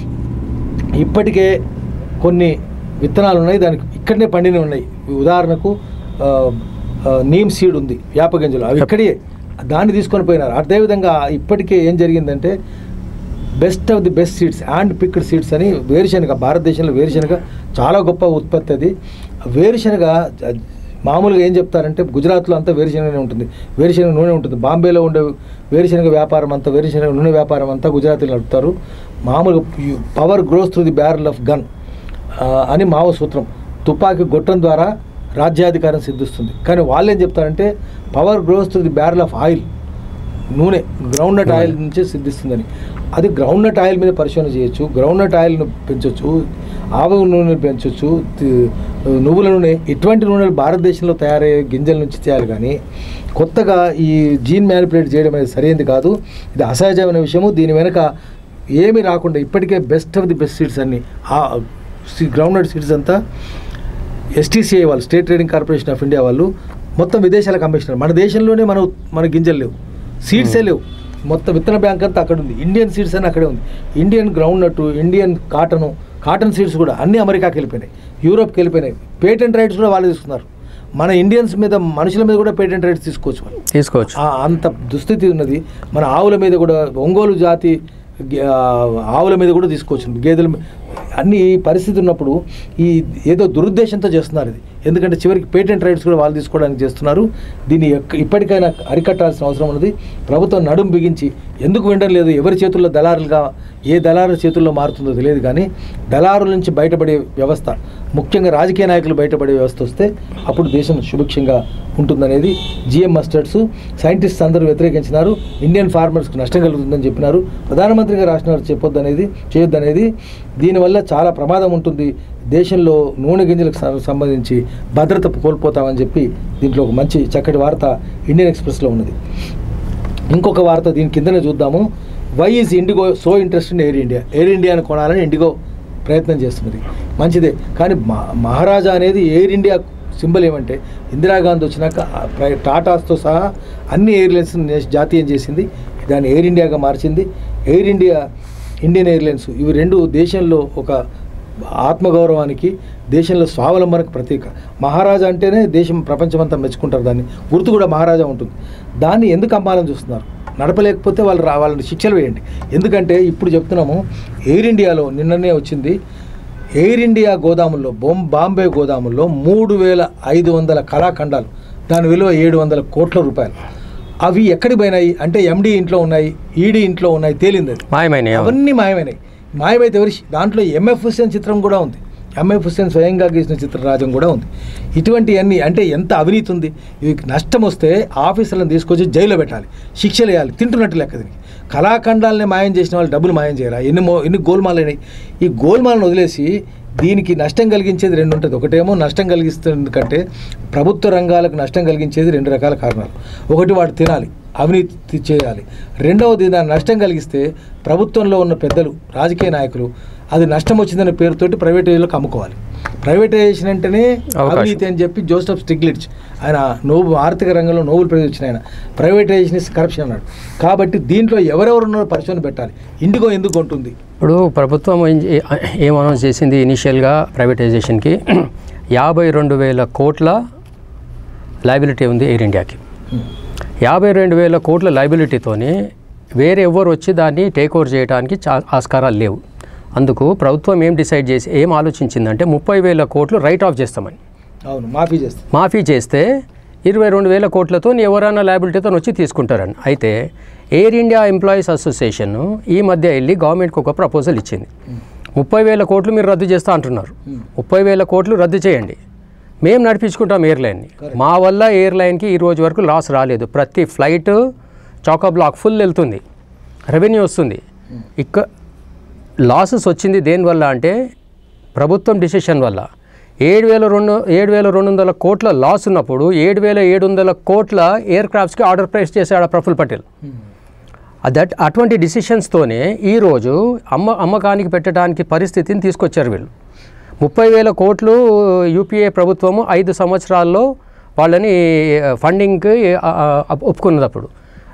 ఇప్పటికే కొన్ని విత్తనాలు ఉన్నాయి దానికి ఇక్కడనే పండినవి ఉన్నాయి ఉదాహరణకు ఆ, ఆ, నీమ్ సీడ్ ఉంది వేప గింజలు అవి ఇక్కడే దాన్ని తీసుకొని పోయినారు అదేవిధంగా ఇప్పటికే ఏం జరిగిందంటే best of the best seeds and picked seeds అని వేరుశనగ భారతదేశంలో వేరుశనగ చాలా గొప్ప ఉత్పత్తి అది వేరుశనగ జ- మామూలుగా ఏం చెప్తారంటే గుజరాత్లో అంతా వేరుశనగనే ఉంటుంది వేరుశనగ నూనె ఉంటుంది బాంబేలో ఉండే వేరుశనగ వ్యాపారం అంతా వేరుశనగ నూనె వ్యాపారం అంతా గుజరాతీలో నడుపుతారు మామూలుగా power grows through the barrel of gun అని మావ సూత్రం తుపాకీ గొట్టం ద్వారా రాజ్యాధికారం సిద్ధిస్తుంది కానీ వాళ్ళు ఏం చెప్తారంటే power grows through the barrel of oil నూనె గ్రౌండ్ నట్ ఆయిల్ నుంచే సిద్ధిస్తుందని అది గ్రౌండ్ నట్ ఆయిల్ మీద పరిశోధన చేయొచ్చు గ్రౌండ్ నట్ ఆయిల్ను పెంచవచ్చు ఆవ నూనె పెంచవచ్చు తి- నువ్వుల నూనె ఇటువంటి నూనెలు భారతదేశంలో తయారయ్యే గింజల నుంచి చేయాలి కానీ కొత్తగా ఈ జీన్ మ్యానిపులేట్ చేయడం అనేది సరైనది కాదు ఇది అసహజమైన విషయము దీని వెనుక ఏమీ రాకుండా ఇప్పటికే best of the best seeds అన్ని గ్రౌండ్ నట్ సీడ్స్ అంతా ఎస్టీసీఐ వాళ్ళు state trading corporation of India వాళ్ళు మొత్తం విదేశాలకు అమ్మేసినారు మన దేశంలోనే మన మన గింజలు లేవు సీడ్సే లేవు మొత్తం విత్తన బ్యాంక్ అంతా అక్కడ ఉంది ఇండియన్ సీడ్స్ అని అక్కడే ఉంది Indian groundnut Indian cotton cotton seeds కూడా అన్నీ అమెరికాకి వెళ్ళిపోయినాయి యూరోప్కి వెళ్ళిపోయినాయి పేటెంట్ రైట్స్ కూడా వాళ్ళు తీసుకున్నారు మన ఇండియన్స్ మీద మనుషుల మీద కూడా పేటెంట్ రైట్స్ తీసుకోవచ్చు వాళ్ళు తీసుకోవచ్చు ఆ అంత దుస్థితి ఉన్నది మన ఆవుల మీద కూడా ఒంగోలు జాతి గే- ఆ, ఆవుల మీద కూడా తీసుకోవచ్చు గేదెల మీ- అన్ని ఈ పరిస్థితి ఉన్నప్పుడు ఈ ఏదో దురుద్దేశంతో చేస్తున్నారు ఇది ఎందుకంటే చివరికి పేటెంట్ రైట్స్ కూడా వాళ్ళు తీసుకోవడానికి చేస్తున్నారు దీన్ని ఎక్క- ఇప్పటికైనా అరికట్టాల్సిన అవసరం ఉన్నది ప్రభుత్వం నడుం బిగించి ఎందుకు వినడం లేదు ఎవరి చేతుల్లో దళారులుగా ఏ దళారుల చేతుల్లో మారుతుందో తెలియదు కానీ దళారుల నుంచి బయటపడే వ్యవస్థ ముఖ్యంగా రాజకీయ నాయకులు బయటపడే వ్యవస్థ వస్తే అప్పుడు దేశం సుభిక్షంగా ఉంటుందనేది జిఎం మస్టర్డ్స్ సైంటిస్ట్స్ అందరూ వ్యతిరేకించినారు ఇండియన్ ఫార్మర్స్కి నష్టం కలుగుతుందని చెప్పినారు ప్రధానమంత్రిగా రాసినారు చెప్పొద్దనేది చేయొద్దనేది దీనివల్ల చాలా ప్రమాదం ఉంటుంది దేశంలో నూనె గింజలకు సం- సంబంధించి భద్రత కోల్పోతామని చెప్పి దీంట్లో ఒక మంచి చక్కటి వార్త ఇండియన్ ఎక్స్ప్రెస్లో ఉన్నది ఇంకొక వార్త దీని కిందనే చూద్దాము why is IndiGo so interest in Air India Air ఇండియాను కొనాలని ఇండిగో ప్రయత్నం చేస్తున్నది మంచిదే కానీ మా- మహారాజా అనేది ఎయిర్ ఇండియా సింబల్ ఏమంటే ఇందిరాగాంధీ వచ్చినాక ఆ ప్రై- టాటాస్తో సహా అన్ని ఎయిర్లైన్స్ జాతీయం చేసింది దాన్ని ఎయిర్ ఇండియాగా మార్చింది ఎయిర్ ఇండియా ఇండియన్ ఎయిర్లైన్స్ ఇవి రెండు దేశంలో ఒక ఆత్మగౌరవానికి దేశంలో స్వావలంబనకు ప్రతీక మహారాజా అంటేనే దేశం ప్రపంచమంతా మెచ్చుకుంటారు దాన్ని గుర్తు కూడా మహారాజా ఉంటుంది దాన్ని ఎందుకు అమ్మాలని చూస్తున్నారు నడపలేకపోతే వాళ్ళు రా వాళ్ళని శిక్షలు వేయండి ఎందుకంటే ఇప్పుడు చెప్తున్నాము ఎయిర్ ఇండియాలో నిన్ననే వచ్చింది ఎయిర్ ఇండియా గోదాముల్లో బొం బాంబే గోదాముల్లో మూడు వేల ఐదు వందల కళాఖండాలు దాని విలువ ఏడు వందల కోట్ల రూపాయలు అవి ఎక్కడికి పోయినాయి అంటే ఎండి ఇంట్లో ఉన్నాయి ఈడీ ఇంట్లో ఉన్నాయి తేలింది అది మాయమైనవి అవును. అవన్నీ మాయమైనాయి మాయమైతే ఎవరి దాంట్లో ఎంఎఫ్ హుస్సేన్ చిత్రం కూడా ఉంది ఎంఎఫ్ హుస్సేన్ స్వయంగా గీసిన చిత్రరాజం కూడా ఉంది ఇటువంటివన్నీ అంటే ఎంత అవినీతి ఉంది ఇవి నష్టం వస్తే ఆఫీసర్లను తీసుకొచ్చి జైల్లో పెట్టాలి శిక్షలు వేయాలి తింటున్నట్టు లెక్క దీనికి కళాఖండాలని మాయం చేసిన వాళ్ళు డబ్బులు మాయం చేయరా ఎన్ని మో ఎన్ని గోల్మాలైనాయి ఈ గోల్మాలను వదిలేసి దీనికి నష్టం కలిగించేది రెండు ఉంటుంది ఒకటేమో నష్టం కలిగిస్తుంది కంటే ప్రభుత్వ రంగాలకు నష్టం కలిగించేది రెండు రకాల కారణాలు ఒకటి వాడు తినాలి అవినీతి చేయాలి రెండవది దాని నష్టం కలిగిస్తే ప్రభుత్వంలో ఉన్న పెద్దలు రాజకీయ నాయకులు అది నష్టం వచ్చిందనే పేరుతోటి ప్రైవేట్ ఏరియాలకు అమ్ముకోవాలి ప్రైవేటైజేషన్ అంటేనే అవకాశం. అవినీతి అని చెప్పి జోసెఫ్ స్టిగ్లిట్స్ ఆయన నోబు ఆర్థిక రంగంలో నోబెల్ ప్రైజ్ వచ్చిన ఆయన ప్రైవేటైజేషన్ ఇస్ కరప్షన్ అన్నాడు కాబట్టి దీంట్లో ఎవరెవరు ఉన్నారో పరిశోధన పెట్టాలి ఇండిగో ఎందుకు ఉంటుంది ఇప్పుడు ప్రభుత్వం ఏం- ఏ- ఏం అనౌన్స్ చేసింది ఇనిషియల్గా ప్రైవేటైజేషన్కి యాభై రెండు వేల కోట్ల లైబిలిటీ ఉంది ఎయిర్ ఇండియాకి యాభై రెండు వేల కోట్ల లైబిలిటీతోని వేరే ఎవరు వచ్చి దాన్ని టేక్ ఓవర్ చేయడానికి చా ఆస్కారాలు లేవు అందుకు ప్రభుత్వం ఏం డిసైడ్ చేసి ఏం ఆలోచించిందంటే ముప్పై వేల కోట్లు రైట్ ఆఫ్ చేస్తామని అవును మాఫీ చేస్తే మాఫీ చేస్తే ఇరవై రెండు వేల కోట్లతో ఎవరైనా లయబిలిటీతో వచ్చి తీసుకుంటారని అయితే ఎయిర్ ఇండియా ఎంప్లాయీస్ అసోసియేషన్ ఈ మధ్య వెళ్ళి గవర్నమెంట్కి ఒక ప్రపోజల్ ఇచ్చింది ముప్పై వేల కోట్లు మీరు రద్దు చేస్తా అంటున్నారు ముప్పై వేల కోట్లు రద్దు చేయండి మేము నడిపించుకుంటాం ఎయిర్లైన్ని మా వల్ల ఎయిర్లైన్కి ఈ రోజు వరకు లాస్ రాలేదు ప్రతి ఫ్లైట్ చౌకా బ్లాక్ ఫుల్ వెళ్తుంది రెవెన్యూ వస్తుంది ఇక్క లాసెస్ వచ్చింది దేనివల్ల అంటే ప్రభుత్వం డిసిషన్ వల్ల ఏడు వేల రెండు ఏడు వేల రెండు వందల కోట్ల లాస్ ఉన్నప్పుడు ఏడు వేల ఏడు వందల కోట్ల ఎయిర్ క్రాఫ్ట్స్కి ఆర్డర్ ప్రైస్ చేశాడు ఆ ప్రఫుల్ పటేల్ దట్ అటువంటి డిసిషన్స్తోనే ఈరోజు అమ్మ అమ్మకానికి పెట్టడానికి పరిస్థితిని తీసుకొచ్చారు వీళ్ళు ముప్పై వేల కోట్లు యూపీఏ ప్రభుత్వము ఐదు సంవత్సరాల్లో వాళ్ళని ఫండింగ్కి ఒప్పుకున్నదప్పుడు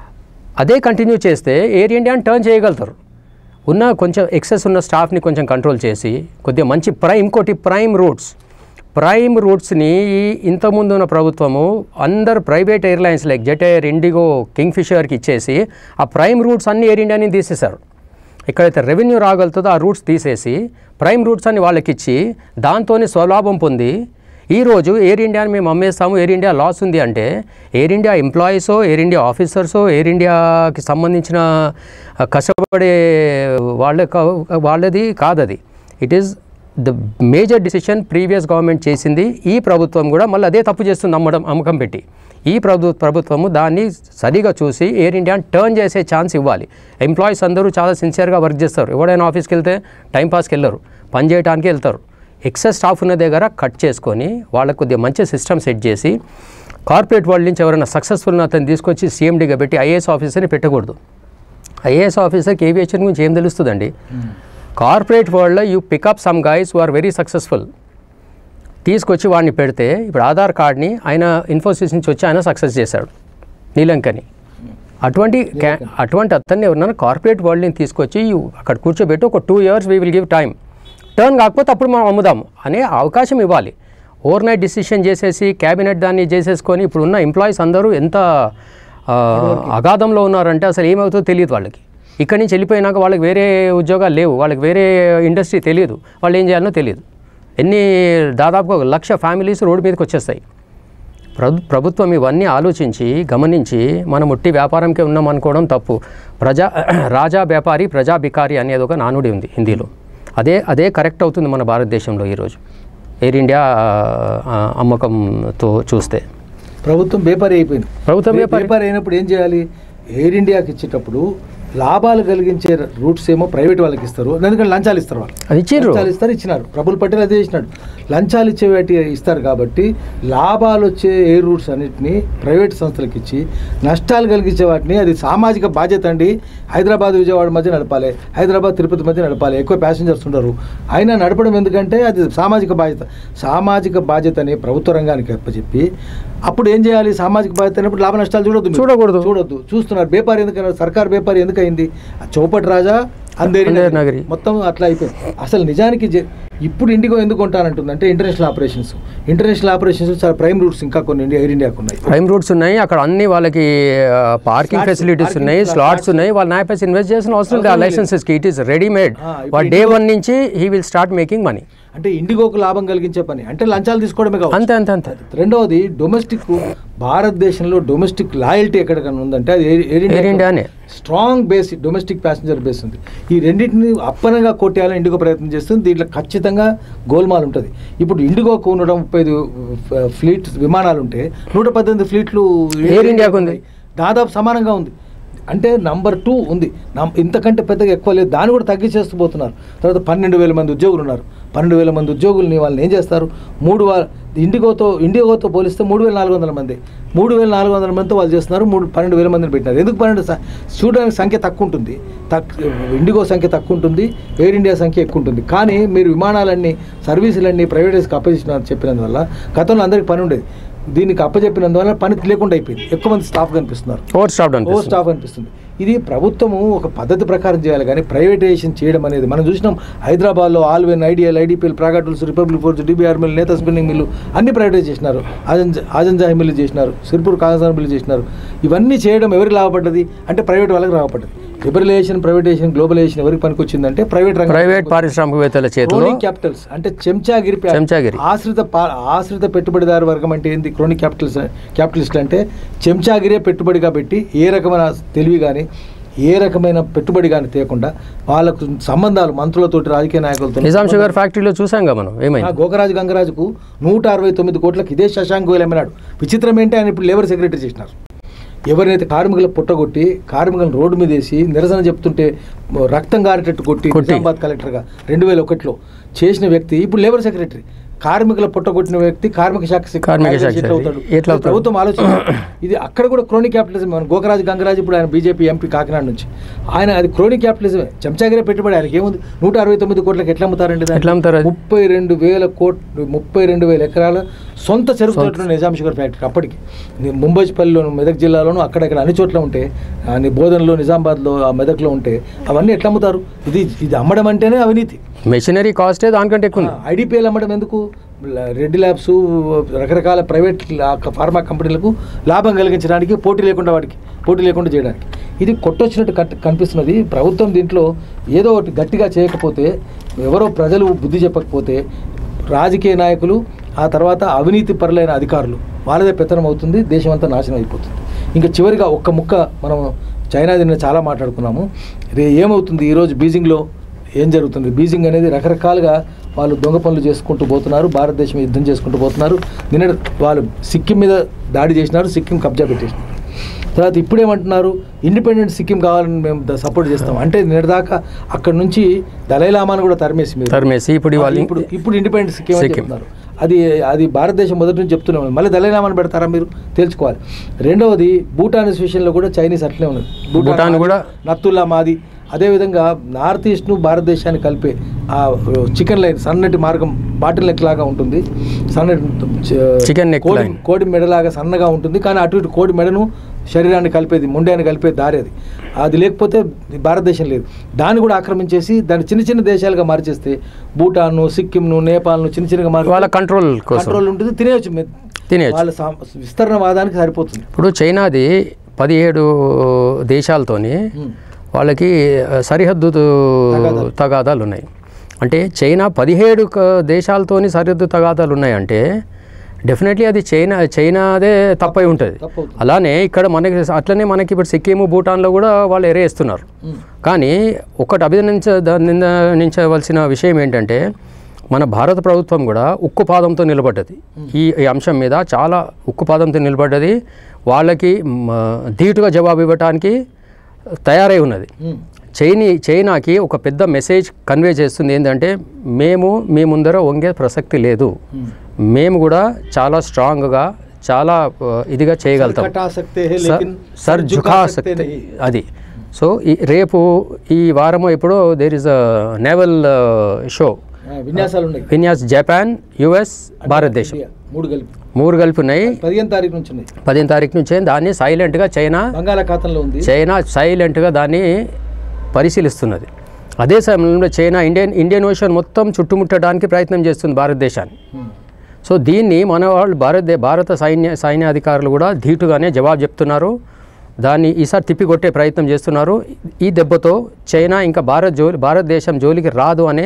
అదే కంటిన్యూ చేస్తే ఎయిర్ ఇండియాని టర్న్ చేయగలుగుతారు ఉన్న కొంచెం ఎక్సెస్ ఉన్న స్టాఫ్ని కొంచెం కంట్రోల్ చేసి కొద్దిగా మంచి ప్రైమ్ ఇంకోటి ప్రైమ్ రూట్స్ ప్రైమ్ రూట్స్ని ఇంతకుముందు ఉన్న ప్రభుత్వము అందరు private airlines like Jet Air IndiGo King ఫిషర్కి ఇచ్చేసి ఆ ప్రైమ్ రూట్స్ అన్ని ఎయిర్ ఇండియాని తీసేశారు ఎక్కడైతే రెవెన్యూ రాగలుగుతుందో ఆ రూట్స్ తీసేసి ప్రైమ్ రూట్స్ అని వాళ్ళకి ఇచ్చి దాంతోనే స్వలాభం పొంది ఈరోజు ఎయిర్ ఇండియాని మేము అమ్మేస్తాము ఎయిర్ ఇండియా లాస్ ఉంది అంటే ఎయిర్ ఇండియా ఎంప్లాయీసో ఎయిర్ ఇండియా ఆఫీసర్సో ఎయిర్ ఇండియాకి సంబంధించిన ఆ, కష్టపడే వాళ్ళ కా- వాళ్ళది కాదది it is the major decision previous government చేసింది ఈ ప్రభుత్వం కూడా మళ్ళీ అదే తప్పు చేస్తుంది అమ్మడం అమ్మకం పెట్టి ఈ ప్రభు ప్రభుత్వము దాన్ని సరిగా చూసి ఎయిర్ ఇండియాని టర్న్ చేసే ఛాన్స్ ఇవ్వాలి ఎంప్లాయీస్ అందరూ చాలా సిన్సియర్గా వర్క్ చేస్తారు ఎవడైనా ఆఫీస్కి వెళ్తే టైంపాస్కి వెళ్ళరు పని చేయడానికి వెళ్తారు ఎక్సెస్ స్టాఫ్ ఉన్న దగ్గర కట్ చేసుకొని వాళ్ళకు కొద్దిగా మంచి సిస్టమ్ సెట్ చేసి కార్పొరేట్ వరల్డ్ నుంచి ఎవరైనా సక్సెస్ఫుల్ అతను తీసుకొచ్చి సీఎండీగా పెట్టి ఐఏఎస్ ఆఫీసర్ని పెట్టకూడదు ఐఏఎస్ ఆఫీసర్కి ఏవియేషన్ గురించి ఏం తెలుస్తుందండి కార్పొరేట్ వరల్డ్లో you pick up some guys who are very successful తీసుకొచ్చి వాడిని పెడితే ఇప్పుడు ఆధార్ కార్డ్ని ఆయన ఇన్ఫోసిస్ నుంచి వచ్చి ఆయన సక్సెస్ చేశాడు నీలంకని అటువంటి క్యా అటువంటి అతన్ని ఎవరన్నా కార్పొరేట్ వరల్డ్ని తీసుకొచ్చి you అక్కడ కూర్చోబెట్టి ఒక two years we will give time turn కాకపోతే అప్పుడు మనం అమ్ముదాం అనే అవకాశం ఇవ్వాలి ఓవర్ నైట్ డిసిషన్ చేసేసి క్యాబినెట్ దాన్ని చేసేసుకొని ఇప్పుడు ఉన్న ఎంప్లాయీస్ అందరూ ఎంత ఆ, అగాధంలో ఉన్నారంటే అసలు ఏమవుతుందో తెలియదు వాళ్ళకి ఇక్కడి నుంచి వెళ్ళిపోయినాక వాళ్ళకి వేరే ఉద్యోగాలు లేవు వాళ్ళకి వేరే ఇండస్ట్రీ తెలియదు వాళ్ళు ఏం చేయాలనో తెలియదు ఎన్ని దాదాపుగా ఒక లక్ష ఫ్యామిలీస్ రోడ్డు మీదకి వచ్చేస్తాయి ప్రభు ప్రభుత్వం ఇవన్నీ ఆలోచించి గమనించి మనం ఉట్టి వ్యాపారంకే ఉన్నాం అనుకోవడం తప్పు ప్రజా రాజా వ్యాపారి ప్రజా బికారి అనేది ఒక నానుడి ఉంది హిందీలో అదే అదే కరెక్ట్ అవుతుంది మన భారతదేశంలో ఈరోజు ఎయిర్ ఇండియా ఆ, అమ్మకంతో చూస్తే ప్రభుత్వం బేపారీ అయిపోయింది ప్రభుత్వం బే- వ్యాపారి- బేపారీ అయినప్పుడు ఏం చేయాలి ఎయిర్ ఇండియాకి ఇచ్చేటప్పుడు లాభాలు కలిగించే రూట్స్ ఏమో ప్రైవేట్ వాళ్ళకి ఇస్తారు ఎందుకంటే లంచాలు ఇస్తారు వాళ్ళు అది ఇచ్చిర్రు లంచాలు ఇస్తారు ఇచ్చినారు ప్రభుల్ పటేల్ అదే ఇచ్చినాడు లంచాలు ఇచ్చే వాటి ఇస్తారు కాబట్టి లాభాలు వచ్చే ఎయిర్ రూట్స్ అన్నిటిని ప్రైవేట్ సంస్థలకు ఇచ్చి నష్టాలు కలిగించే వాటిని అది సామాజిక బాధ్యత అండి హైదరాబాద్ విజయవాడ మధ్య నడపాలి హైదరాబాద్ తిరుపతి మధ్య నడపాలి ఎక్కువ ప్యాసింజర్స్ ఉండరు అయినా నడపడం ఎందుకంటే అది సామాజిక బాధ్యత సామాజిక బాధ్యతని ప్రభుత్వ రంగానికి అప్పచెప్పి అప్పుడు ఏం చేయాలి సామాజిక బాధ్యత అయినప్పుడు లాభ నష్టాలు చూడొద్దు మీరు. చూడకూడదు. చూడొద్దు చూస్తున్నారు బేపారి ఎందుకన్నారు సర్కార్ బేపారి ఎందుకయింది ఆ చౌపటి రాజా అందేరి అందేరి నగరి. మొత్తం అట్లా అయిపోయింది అసలు నిజానికి జె- ఇప్పుడు ఇండిగో ఎందుకు ఉంటానంటుంది అంటే ఇంటర్నేషనల్ ఆపరేషన్స్ ఇంటర్నేషనల్ ఆపరేషన్స్ చాలా ప్రైమ్ రూట్స్ ఇంకా కొన్ని ఇండియా ఎయిర్ ఇండియాకు ఉన్నాయి ప్రైమ్ రూట్స్ ఉన్నాయి అక్కడ అన్ని వాళ్ళకి పార్కింగ్ Slots, ఫెసిలిటీస్ parking ఉన్నాయి slots, స్లాట్స్ slots. ఉన్నాయి వాళ్ళ నాయపేసి ఇన్వెస్ట్ చేసిన అవసరం లేదు ఆ అవసరం లేదు. లైసెన్సెస్కి ఇట్ ఈస్ రెడీమేడ్ ఆ, ఇప్పుడు వాళ్ళ డే ఇండిగో- వన్ నుంచి he will start making money అంటే ఇండిగోకు లాభం కలిగించే పని అంటే లంచాలు తీసుకోవడమే కావచ్చు అంతే అంతే అంతే రెండవది డొమెస్టిక్ భారతదేశంలో డొమెస్టిక్ లాయల్టీ ఎక్కడికైనా ఉందంటే అది ఎయిర్ ఎయిర్ ఎయిర్ ఇండియానే. Strong base domestic passenger base ఉంది ఈ రెండింటిని అప్పనంగా కొట్టేయాలని ఇండిగో ప్రయత్నం చేస్తుంది దీంట్లో ఖచ్చితంగా గోల్మాల్ ఉంటుంది ఇప్పుడు ఇండిగోకు నూట ముప్పై ఐదు ఫ్లీట్ విమానాలు ఉంటే నూట పద్దెనిమిది ఫ్లీట్లు ఎయిర్ ఇండియాకు ఉంది. దాదాపు సమానంగా ఉంది అంటే నంబర్ టూ ఉంది నం- ఇంతకంటే పెద్దగా ఎక్కువ లేదు దాన్ని కూడా తగ్గించేస్తూ పోతున్నారు తర్వాత పన్నెండు వేల మంది ఉద్యోగులు ఉన్నారు పన్నెండు వేల మంది ఉద్యోగుల్ని వాళ్ళని ఏం చేస్తారు మూడు వా ఇండిగోతో ఇండిగోతో పోలిస్తే మూడు వేల నాలుగు వందల మంది మూడు వేల నాలుగు వందల మందితో వాళ్ళు చేస్తున్నారు మూడు పన్నెండు వేల మందిని పెట్టినారు ఎందుకు పన్నెండు స- చూడడానికి సంఖ్య తక్కువ ఉంటుంది తక్ ఇండిగో సంఖ్య తక్కువ ఉంటుంది ఎయిర్ ఇండియా సంఖ్య ఎక్కువ ఉంటుంది కానీ మీరు విమానాలన్నీ సర్వీసులన్నీ ప్రైవేటైజ్కి అప్పచెప్పిన చెప్పినందువల్ల గతంలో అందరికీ పని ఉండేది దీనికి అప్పచెప్పినందువల్ల పని లేకుండా అయిపోయింది ఎక్కువ మంది స్టాఫ్ కనిపిస్తున్నారు ఓవర్ స్టాఫ్డ్ ఓ అనిపిస్తుంది స్టాఫ్ అనిపిస్తుంది ఇది ప్రభుత్వము ఒక పద్ధతి ప్రకారం చేయాలి కానీ ప్రైవేటైజేషన్ చేయడం అనేది మనం చూసినాం హైదరాబాద్లో Allwyn ideal IDPL Praga tools republic force DBR mill నేత స్పిన్నింగ్ మిల్లు అన్ని ప్రైవేటైజ్ చేసినారు ఆజంజ ఆజంజాహి మిల్లు చేసినారు సిర్పూర్ కాగజాన్ మిల్లు చేసినారు ఇవన్నీ చేయడం ఎవరికి లాభపడ్డది అంటే ప్రైవేట్ వాళ్ళకి లాభపడ్డది లిబరలైజేషన్ ప్రైవేటైజేషన్ గ్లోబలైజేషన్ ఎవరికి పనికొచ్చిందంటే ప్రైవేట్ రంగం ప్రైవేట్ పారిశ్రామికవేత్తల చేతిలో క్రోనిక్ క్యాపిటల్స్ అంటే చెంచాగిరి ప్యా- చెంచాగిరి. ఆశ్రిత పా- ఆశ్రిత పెట్టుబడిదారు వర్గం అంటే ఏంది క్రోనిక్ క్యాపిటల్స్ క్యాపిటలిస్ట్ అంటే చెంచాగిరే పెట్టుబడిగా పెట్టి ఏ రకమైన తెలివి కానీ ఏ రకమైన పెట్టుబడి కానీ తేకుండా వాళ్ళకు సంబంధాలు మంత్రులతోటి రాజకీయ నాయకులతో నిజాం షుగర్ ఫ్యాక్టరీలో చూసాంగా మనం ఆ ఏమైంది గోకరాజు గంగరాజుకు నూట అరవై తొమ్మిది కోట్లకు ఇదే శశాంక్ గోయల్ అమ్మినాడు విచిత్రం ఏంటి ఆయన ఇప్పుడు లేబర్ సెక్రటరీ చేసినారు ఎవరినైతే కార్మికుల పుట్టగొట్టి కార్మికులను రోడ్డు మీద వేసి నిరసన చెప్తుంటే రక్తం గారేటట్టు కొట్టి కొట్టి. నిజామాబాద్ కలెక్టర్గా రెండు వేల ఒకటిలో చేసిన వ్యక్తి ఇప్పుడు లేబర్ సెక్రటరీ కార్మికుల పుట్టగొట్టిన వ్యక్తి కార్మిక శాఖ సెక్రటరీ కార్మిక శాఖ ఎట్లా అవుతాడు ఎట్లా అవుతాడు? ప్రభుత్వం ఆలోచన ఇది అక్కడ కూడా క్రోనిక్ క్యాపిటలిజం మన గోకరాజు గంగరాజు ఇప్పుడు ఆయన బీజేపీ ఎంపీ కాకినాడ నుంచి ఆయన అది క్రోనిక్ క్యాపిటలిజమే చెంచాగిరే పెట్టుబడి ఆయనకి ఏముంది నూట అరవై తొమ్మిది కోట్లకి ఎట్లా అమ్ముతారండి దాన్ని? ఎట్లా అమ్ముతారు అది? ముప్పై రెండు వేల కోట్లు ముప్పై రెండు వేల ఎకరాల సొంత చెరుకు తోటలు నిజాం షుగర్ ఫ్యాక్టరీ అప్పటికి ని- ముంబైపల్లిలోను మెదక్ జిల్లాలోను అక్కడక్కడ అన్ని చోట్ల ఉంటే ఆ ని- బోధనలో నిజామాబాద్లో ఆ మెదక్లో ఉంటే అవన్నీ ఎట్లా అమ్ముతారు ఇది ఇది అమ్మడం అంటేనే అవినీతి మెషినరీ కాస్టే దానికంటే ఎక్కువ ఉంది ఐడిపిఎల్ అమ్మడం ఎందుకు ల- రెడ్డి ల్యాబ్స్ రకరకాల ప్రైవేట్ లా- ఫార్మా కంపెనీలకు లాభం కలిగించడానికి పోటీ లేకుండా వాటికి పోటీ లేకుండా చేయడానికి ఇది కొట్టొచ్చినట్టు కట్ కనిపిస్తున్నది ప్రభుత్వం దీంట్లో ఏదో ఒకటి గట్టిగా చేయకపోతే ఎవరో ప్రజలు బుద్ధి చెప్పకపోతే రాజకీయ నాయకులు ఆ తర్వాత అవినీతి పరులైన అధికారులు వాళ్ళదే పెత్తనం అవుతుంది దేశం అంతా నాశనం అయిపోతుంది ఇంకా చివరిగా ఒక్క ముక్క మనం చైనా నిన్న చాలా మాట్లాడుకున్నాము రే ఏమవుతుంది ఈరోజు బీజింగ్లో ఏం జరుగుతుంది బీజింగ్ అనేది రకరకాలుగా వాళ్ళు దొంగ పనులు చేసుకుంటూ పోతున్నారు భారతదేశం మీద యుద్ధం చేసుకుంటూ పోతున్నారు నిన్న వాళ్ళు సిక్కిం మీద దాడి చేసినారు సిక్కిం కబ్జా పెట్టేసినారు తర్వాత ఇప్పుడు ఏమంటున్నారు ఇండిపెండెంట్ సిక్కిం కావాలని మేము ద- సపోర్ట్ చేస్తాం అంటే నిన్నటిదాకా అక్కడ నుంచి దలైలామాను కూడా తరిమేసి మీరు తరిమేసి ఇప్పుడు ఆ, వాళ్ళు ఇప్పుడు ఇప్పుడు ఇండిపెండెంట్ సిక్కిం అని సిక్కిం. చెప్తున్నారు అది అది భారతదేశం మొదటి నుంచి చెప్తూనే ఉంది మళ్ళీ దళైలామాను పెడతారా మీరు తెలుసుకోవాలి రెండవది భూటాన్ విషయంలో కూడా చైనీస్ అట్లే ఉన్నది భూటాన్ మాది, కూడా- నత్తుల్లా మాది అదేవిధంగా నార్త్ ఈస్ట్ను భారతదేశాన్ని కలిపే ఆ చికెన్ లైన్ సన్నటి మార్గం బాటిల్ నెక్ లాగా ఉంటుంది సన్నటి చ- Chicken neck కోడి line. కోడి మెడలాగా సన్నగా ఉంటుంది కానీ అటు ఇటు కోడి మెడను శరీరాన్ని కలిపేది ముండాన్ని కలిపే దారి అది అది లేకపోతే భారతదేశం లేదు దాన్ని కూడా ఆక్రమించేసి దాన్ని చిన్న చిన్న దేశాలుగా మార్చేస్తే భూటాన్ను సిక్కింను నేపాల్ను చిన్న చిన్నగా మార్చి వాళ్ళ కంట్రోల్ కోసం కంట్రోల్ ఉంటుంది తినేయచ్చు మె- తినేయచ్చు. వాళ్ళ సా- విస్తరణవాదానికి సరిపోతుంది ఇప్పుడు చైనాది పదిహేడు దేశాలతోని ఉమ్. వాళ్ళకి ఆ, సరిహద్దు తగాదాలు. తగాదాలు ఉన్నాయి అంటే చైనా పదిహేడు క- దేశాలతోని సరిహద్దు తగాదాలు ఉన్నాయంటే డెఫినెట్లీ అది చైనా చైనాదే తప్పై ఉంటుంది తప్పవుతుంది. అలానే ఇక్కడ మనకి అట్లనే మనకి ఇప్పుడు సిక్కిము భూటాన్లో కూడా వాళ్ళు ఎరేస్తున్నారు ఉమ్. కానీ ఒకటి అభినందించ నిందించవలసిన విషయం ఏంటంటే మన భారత ప్రభుత్వం కూడా ఉక్కుపాదంతో నిలబడ్డది ఈ ఈ అంశం మీద చాలా ఉక్కుపాదంతో నిలబడ్డది వాళ్ళకి మ, ధీటుగా జవాబు ఇవ్వటానికి తయారై ఉన్నది ఉమ్. చైనీ చైనాకి ఒక పెద్ద మెసేజ్ కన్వే చేస్తుంది ఏంటంటే మేము మీ ముందర వంగే ప్రసక్తి లేదు ఉమ్. మేము కూడా చాలా స్ట్రాంగ్గా చాలా ఆ, ఇదిగా చేయగలుగుతాం కటా సక్తే హై, సర్- లేకిన్ సర్ జుకా సక్తే సక్తే నహీ. అది సో ఈ రేపు ఈ వారము ఎప్పుడో there is a naval show ఆ, విన్యాసాలు ఉన్నాయి విన్యాస్ జపాన్ యుఎస్ భారతదేశం ఇండియా, మూడు కలిపి మూడు కలిపి ఉన్నాయి పదిహేను తారీఖు నుంచి ఉన్నాయి పదిహేను తారీఖు నుంచే దాన్ని సైలెంట్గా చైనా బంగాళాఖాతంలో ఉంది చైనా సైలెంట్గా దాన్ని పరిశీలిస్తున్నది అదే సమయంలో చైనా ఇండియన్ ఇండియన్ ఓషన్ మొత్తం చుట్టుముట్టడానికి ప్రయత్నం చేస్తుంది భారతదేశాన్ని ఉమ్. సో దీన్ని మన వాళ్ళు భారత భారత సైన్య సైన్యాధికారులు కూడా ధీటుగానే జవాబు చెప్తున్నారు దాన్ని ఈసారి తిప్పికొట్టే ప్రయత్నం చేస్తున్నారు ఈ దెబ్బతో చైనా ఇంకా భారత్ జోలి భారతదేశం జోలికి రాదు అనే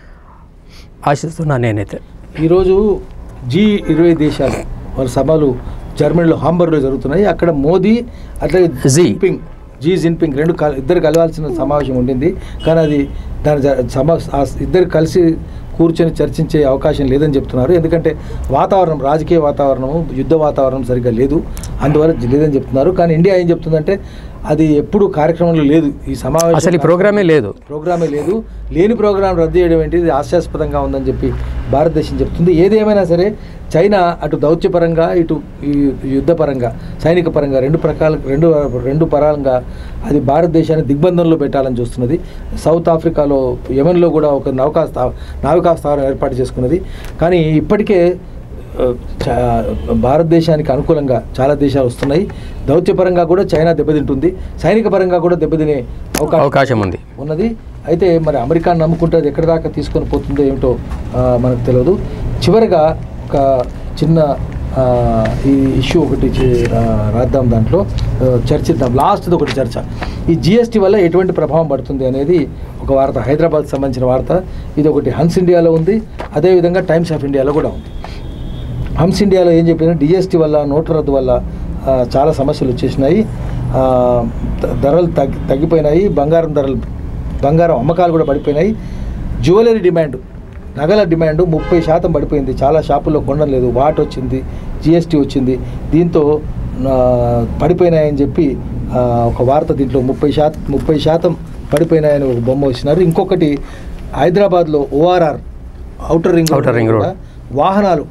ఆశిస్తున్నాను నేనైతే ఈరోజు జీ ఇరవై దేశాలు వాళ్ళ సభలు జర్మనీలో హాంబర్గ్లో జరుగుతున్నాయి అక్కడ మోదీ అట్లాగే జీ. జిన్పింగ్ జీ జిన్పింగ్ రెండు కల ఇద్దరు కలవాల్సిన సమావేశం ఉండింది కానీ అది దాని జ- సమా ఆ ఇద్దరు కలిసి కూర్చొని చర్చించే అవకాశం లేదని చెప్తున్నారు ఎందుకంటే వాతావరణం రాజకీయ వాతావరణం యుద్ధ వాతావరణం సరిగ్గా లేదు అందువల్ల లేదని చెప్తున్నారు కానీ ఇండియా ఏం చెప్తుందంటే అది ఎప్పుడు కార్యక్రమంలో లేదు ఈ సమావేశం అసలు ఈ ప్రోగ్రామే లేదు ప్రోగ్రామే లేదు లేని ప్రోగ్రాం రద్దు చేయడం ఏంటి ఇది హాస్యాస్పదంగా ఉందని చెప్పి భారతదేశం చెప్తుంది ఏది ఏమైనా సరే చైనా అటు దౌత్యపరంగా ఇటు ఈ యుద్ధపరంగా సైనిక పరంగా రెండు ప్రకాల రెండు రెండు పరంగా అది భారతదేశాన్ని దిగ్బంధంలో పెట్టాలని చూస్తున్నది సౌత్ ఆఫ్రికాలో యెమెన్లో కూడా ఒక నౌకా స్థా నావికా స్థావరం ఏర్పాటు చేసుకున్నది కానీ ఇప్పటికే ఆ, చా- భారతదేశానికి అనుకూలంగా చాలా దేశాలు వస్తున్నాయి దౌత్యపరంగా కూడా చైనా దెబ్బతింటుంది సైనిక పరంగా కూడా దెబ్బతినే అవకాశం అవకాశం ఉంది ఉన్నది అయితే మరి అమెరికాను నమ్ముకుంటే అది ఎక్కడి దాకా తీసుకొని పోతుందో ఏమిటో ఆ, మనకు తెలియదు చివరిగా ఒక చిన్న ఆ, ఈ ఇష్యూ ఒకటి చే- ఆ, రాద్దాం దాంట్లో ఆ, చర్చిద్దాం లాస్ట్ది ఒకటి చర్చ ఈ జిఎస్టీ వల్ల ఎటువంటి ప్రభావం పడుతుంది అనేది ఒక వార్త హైదరాబాద్ సంబంధించిన వార్త ఇది ఒకటి హన్స్ ఇండియాలో ఉంది అదేవిధంగా టైమ్స్ ఆఫ్ ఇండియాలో కూడా ఉంది హమ్స్ ఇండియాలో ఏం చెప్పినా డిఎస్టీ వల్ల నోట్ల రద్దు వల్ల ఆ, చాలా సమస్యలు వచ్చేసినాయి ఆ, ద- ధరలు తగ్గి తగ్గిపోయినాయి బంగారం ధరలు బంగారం అమ్మకాలు కూడా పడిపోయినాయి జ్యువెలరీ డిమాండ్ నగల డిమాండ్ ముప్పై శాతం పడిపోయింది చాలా షాపుల్లో కొనడం లేదు వాట్ వచ్చింది జిఎస్టీ వచ్చింది దీంతో ఆ, పడిపోయినాయని చెప్పి ఆ, ఒక వార్త దీంట్లో ముప్పై శాతం ముప్పై శాతం పడిపోయినాయని ఒక బొమ్మ వచ్చినారు ఇంకొకటి హైదరాబాద్లో ORR outer ring Outer ring road. కూడా వాహనాలు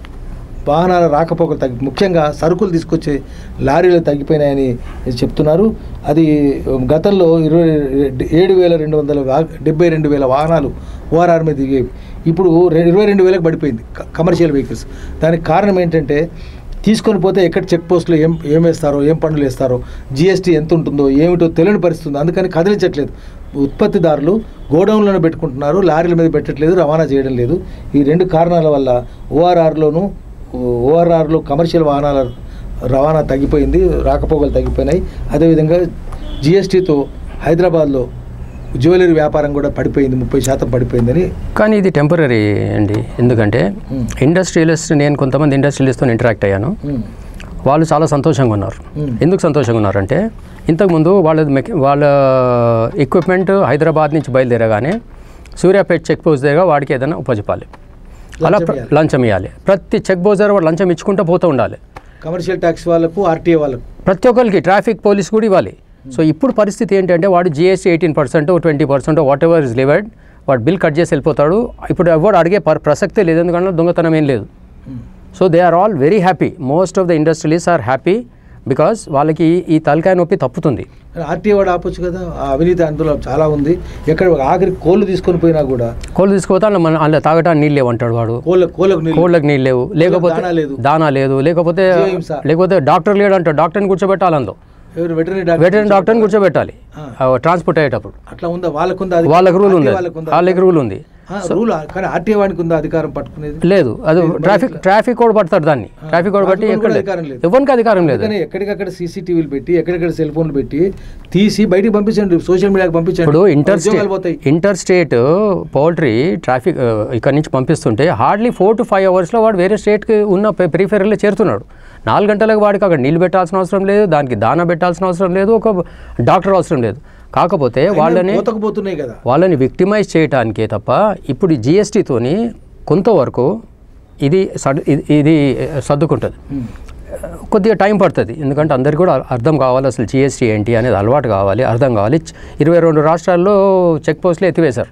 వాహనాల రాకపోకలు తగ్గి ముఖ్యంగా సరుకులు తీసుకొచ్చే లారీలు తగ్గిపోయినాయని చెప్తున్నారు అది గతంలో ఇరవై ఏడు వేల రెండు వందల వా- డెబ్బై రెండు వేల వాహనాలు ఓఆర్ఆర్ మీద దిగేవి ఇప్పుడు రె- ఇరవై రెండు వేలకు పడిపోయింది క- కమర్షియల్ వెహికల్స్ దానికి కారణం ఏంటంటే తీసుకొని పోతే ఎక్కడ చెక్ పోస్టులో ఏం ఏం వేస్తారో ఏం పన్నులు వేస్తారో జిఎస్టీ ఎంత ఉంటుందో ఏమిటో తెలియని పరిస్థితి ఉంది అందుకని కదిలించట్లేదు ఉత్పత్తిదారులు గోడౌన్లోనే పెట్టుకుంటున్నారు లారీల మీద పెట్టట్లేదు రవాణా చేయడం లేదు ఈ రెండు కారణాల వల్ల ఓఆర్ఆర్లోను ఓఆర్ఆర్లో కమర్షియల్ వాహనాల రవాణా తగ్గిపోయింది రాకపోకలు తగ్గిపోయినాయి అదేవిధంగా జిఎస్టీతో హైదరాబాద్లో జ్యువెలరీ వ్యాపారం కూడా పడిపోయింది ముప్పై శాతం పడిపోయిందని కానీ ఇది టెంపరీ అండి ఎందుకంటే Hmm. ఇండస్ట్రియలిస్ట్ నేను కొంతమంది ఇండస్ట్రియలిస్ట్తో ఇంటరాక్ట్ అయ్యాను ఉమ్, వాళ్ళు చాలా సంతోషంగా ఉన్నారు Hmm. ఎందుకు సంతోషంగా ఉన్నారంటే ఇంతకుముందు వాళ్ళ మెక- వాళ్ళ ఎక్విప్మెంట్ హైదరాబాద్ నుంచి బయలుదేరగానే సూర్యాపేట చెక్ పోస్ట్ దగ్గర వాడికి ఏదైనా ఉపజెప్పాలి అలా లంచం ప్ర- ఇవ్వాలి. లంచం ఇవ్వాలి ప్రతి చెక్ పోస్ట్ దగ్గర వాడు లంచం ఇచ్చుకుంటూ పోతూ ఉండాలి కమర్షియల్ ట్యాక్స్ వాళ్ళకు ఆర్టీఏ వాళ్ళకు ప్రతి ఒక్కరికి ట్రాఫిక్ పోలీస్ కూడా ఇవ్వాలి సో ఇప్పుడు పరిస్థితి ఏంటంటే వాడు GST eighteen percent twenty percent whatever is levied వాడు బిల్ కట్ చేసి వెళ్ళిపోతాడు ఇప్పుడు ఎవరు అడిగే పర్ ప్రసక్తే లేదు ఎందుకంటే దొంగతనం ఏం లేదు so they are all very happy most of the industries are happy because వాళ్ళకి ఈ తలకాయ నొప్పి తప్పుతుంది ఆర్టీఏ వాడు ఆపొచ్చు కదా ఆ అవినీతి అందులో చాలా ఉంది ఎక్కడ ఆఖరి కోళ్ళు తీసుకొని పోయినా కూడా కోళ్ళు తీసుకుపోతే వాళ్ళ మన వాళ్ళ తాగటానికి నీళ్ళు లేవంటాడు వాడు కోళ్ళ కోళ్ళకు నీళ్ళు కోళ్ళకి నీళ్ళు లేవు లేకపోతే దానా లేదు. దానా లేదు లేకపోతే జీవహింస. లేకపోతే డాక్టర్ లేడు అంటాడు డాక్టర్ని కూర్చోబెట్టాలి అందులో ఎవరు వెటరీ డాక్టర్ వెటరన్ డాక్టర్ని కూర్చోబెట్టాలి ఆ. ట్రాన్స్పోర్ట్ అయ్యేటప్పుడు అట్లా ఉందా వాళ్ళకుందా వాళ్ళకి రూల్ ఉంది వాళ్ళకు ఉందా వాళ్ళకి రూల్ ఉంది రూల్ కానీ ఆర్టీఏ వానికి ఉందా అధికారం పట్టుకునేది లేదు అది ట్రాఫిక్ ట్రాఫిక్ కోడ్ పడతారు దాన్ని ట్రాఫిక్ కోడ్ బట్టి ట్రాఫిక్ ఎక్కడ కోడ్ లేదు. అధికారం లేదు. ఎవరికి అధికారం లేదు అందుకని ఎక్కడికక్కడ సీసీటీవీలు పెట్టి ఎక్కడిక్కడ సెల్ ఫోన్లు పెట్టి తీసి బయటికి పంపించండి సోషల్ మీడియాకి పంపించండి ఇప్పుడు ఇంటర్ ఉద్యోగాలు పోతాయి ఇంటర్ స్టేట్ పౌల్ట్రీ ట్రాఫిక్ ఇక్కడ నుంచి పంపిస్తుంటే హార్డ్లీ ఫోర్ టు ఫైవ్ అవర్స్లో వాడు వేరే స్టేట్కి ఉన్న పెరిఫెరల్లో చేరుతున్నాడు నాలుగు గంటలకు వాడికి అక్కడ నీళ్ళు పెట్టాల్సిన అవసరం లేదు దానికి దానా పెట్టాల్సిన అవసరం లేదు ఒక డాక్టర్ అవసరం లేదు కాకపోతే వాళ్ళని కోతకు పోతున్నాయి కదా వాళ్ళని విక్టిమైజ్ చేయటానికే తప్ప ఇప్పుడు జిఎస్టీతోని కొంతవరకు ఇది సడ్ ఇది- ఇది సర్దుకుంటుంది ఉమ్. కొద్దిగా టైం పడుతుంది ఎందుకంటే అందరికీ కూడా అర్థం కావాలి అసలు జిఎస్టీ ఏంటి అనేది అలవాటు కావాలి అర్థం కావాలి చ్- ఇరవై రెండు రాష్ట్రాల్లో చెక్ పోస్టులు ఎత్తివేశారు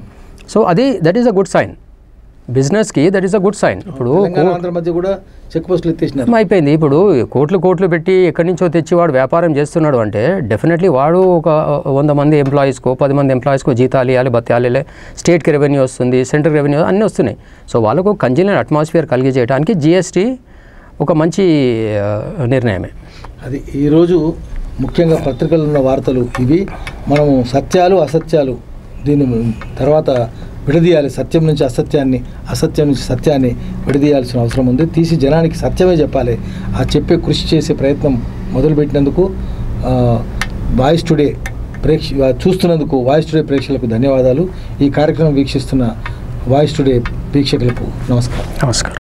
సో అది that is a good sign బిజినెస్కి that is a good sign ఇప్పుడు తెలంగాణ ఆంధ్ర మధ్య కూడా చెక్ పోస్టులు ఎత్తేసినారు కో- అయిపోయింది ఇప్పుడు కోట్లు కోట్లు పెట్టి ఎక్కడి నుంచో తెచ్చి వాడు వ్యాపారం చేస్తున్నాడు అంటే డెఫినెట్లీ వాడు ఒక వంద మంది ఎంప్లాయీస్కో పది మంది ఎంప్లాయీస్కో జీతాలు ఇవ్వాలి బత్యాలి స్టేట్కి రెవెన్యూ వస్తుంది సెంట్రల్ రెవెన్యూ అన్నీ వస్తున్నాయి సో వాళ్ళకు కంజినల్ అట్మాస్ఫియర్ కలిగజేయడానికి జిఎస్టీ ఒక మంచి ఆ, నిర్ణయమే అది ఈరోజు ముఖ్యంగా పత్రికల్లో ఉన్న వార్తలు ఇవి మనము సత్యాలు అసత్యాలు దీన్ని తర్వాత విడదీయాలి సత్యం నుంచి అసత్యాన్ని అసత్యం నుంచి సత్యాన్ని విడదీయాల్సిన అవసరం ఉంది తీసి జనానికి సత్యమే చెప్పాలి ఆ చెప్పే కృషి చేసే ప్రయత్నం మొదలుపెట్టినందుకు ఆ, వాయిస్ టుడే ప్రేక్ష చూస్తున్నందుకు వాయిస్ టుడే ప్రేక్షకులకు ధన్యవాదాలు ఈ కార్యక్రమం వీక్షిస్తున్న వాయిస్ టుడే వీక్షకులకు నమస్కారం నమస్కారం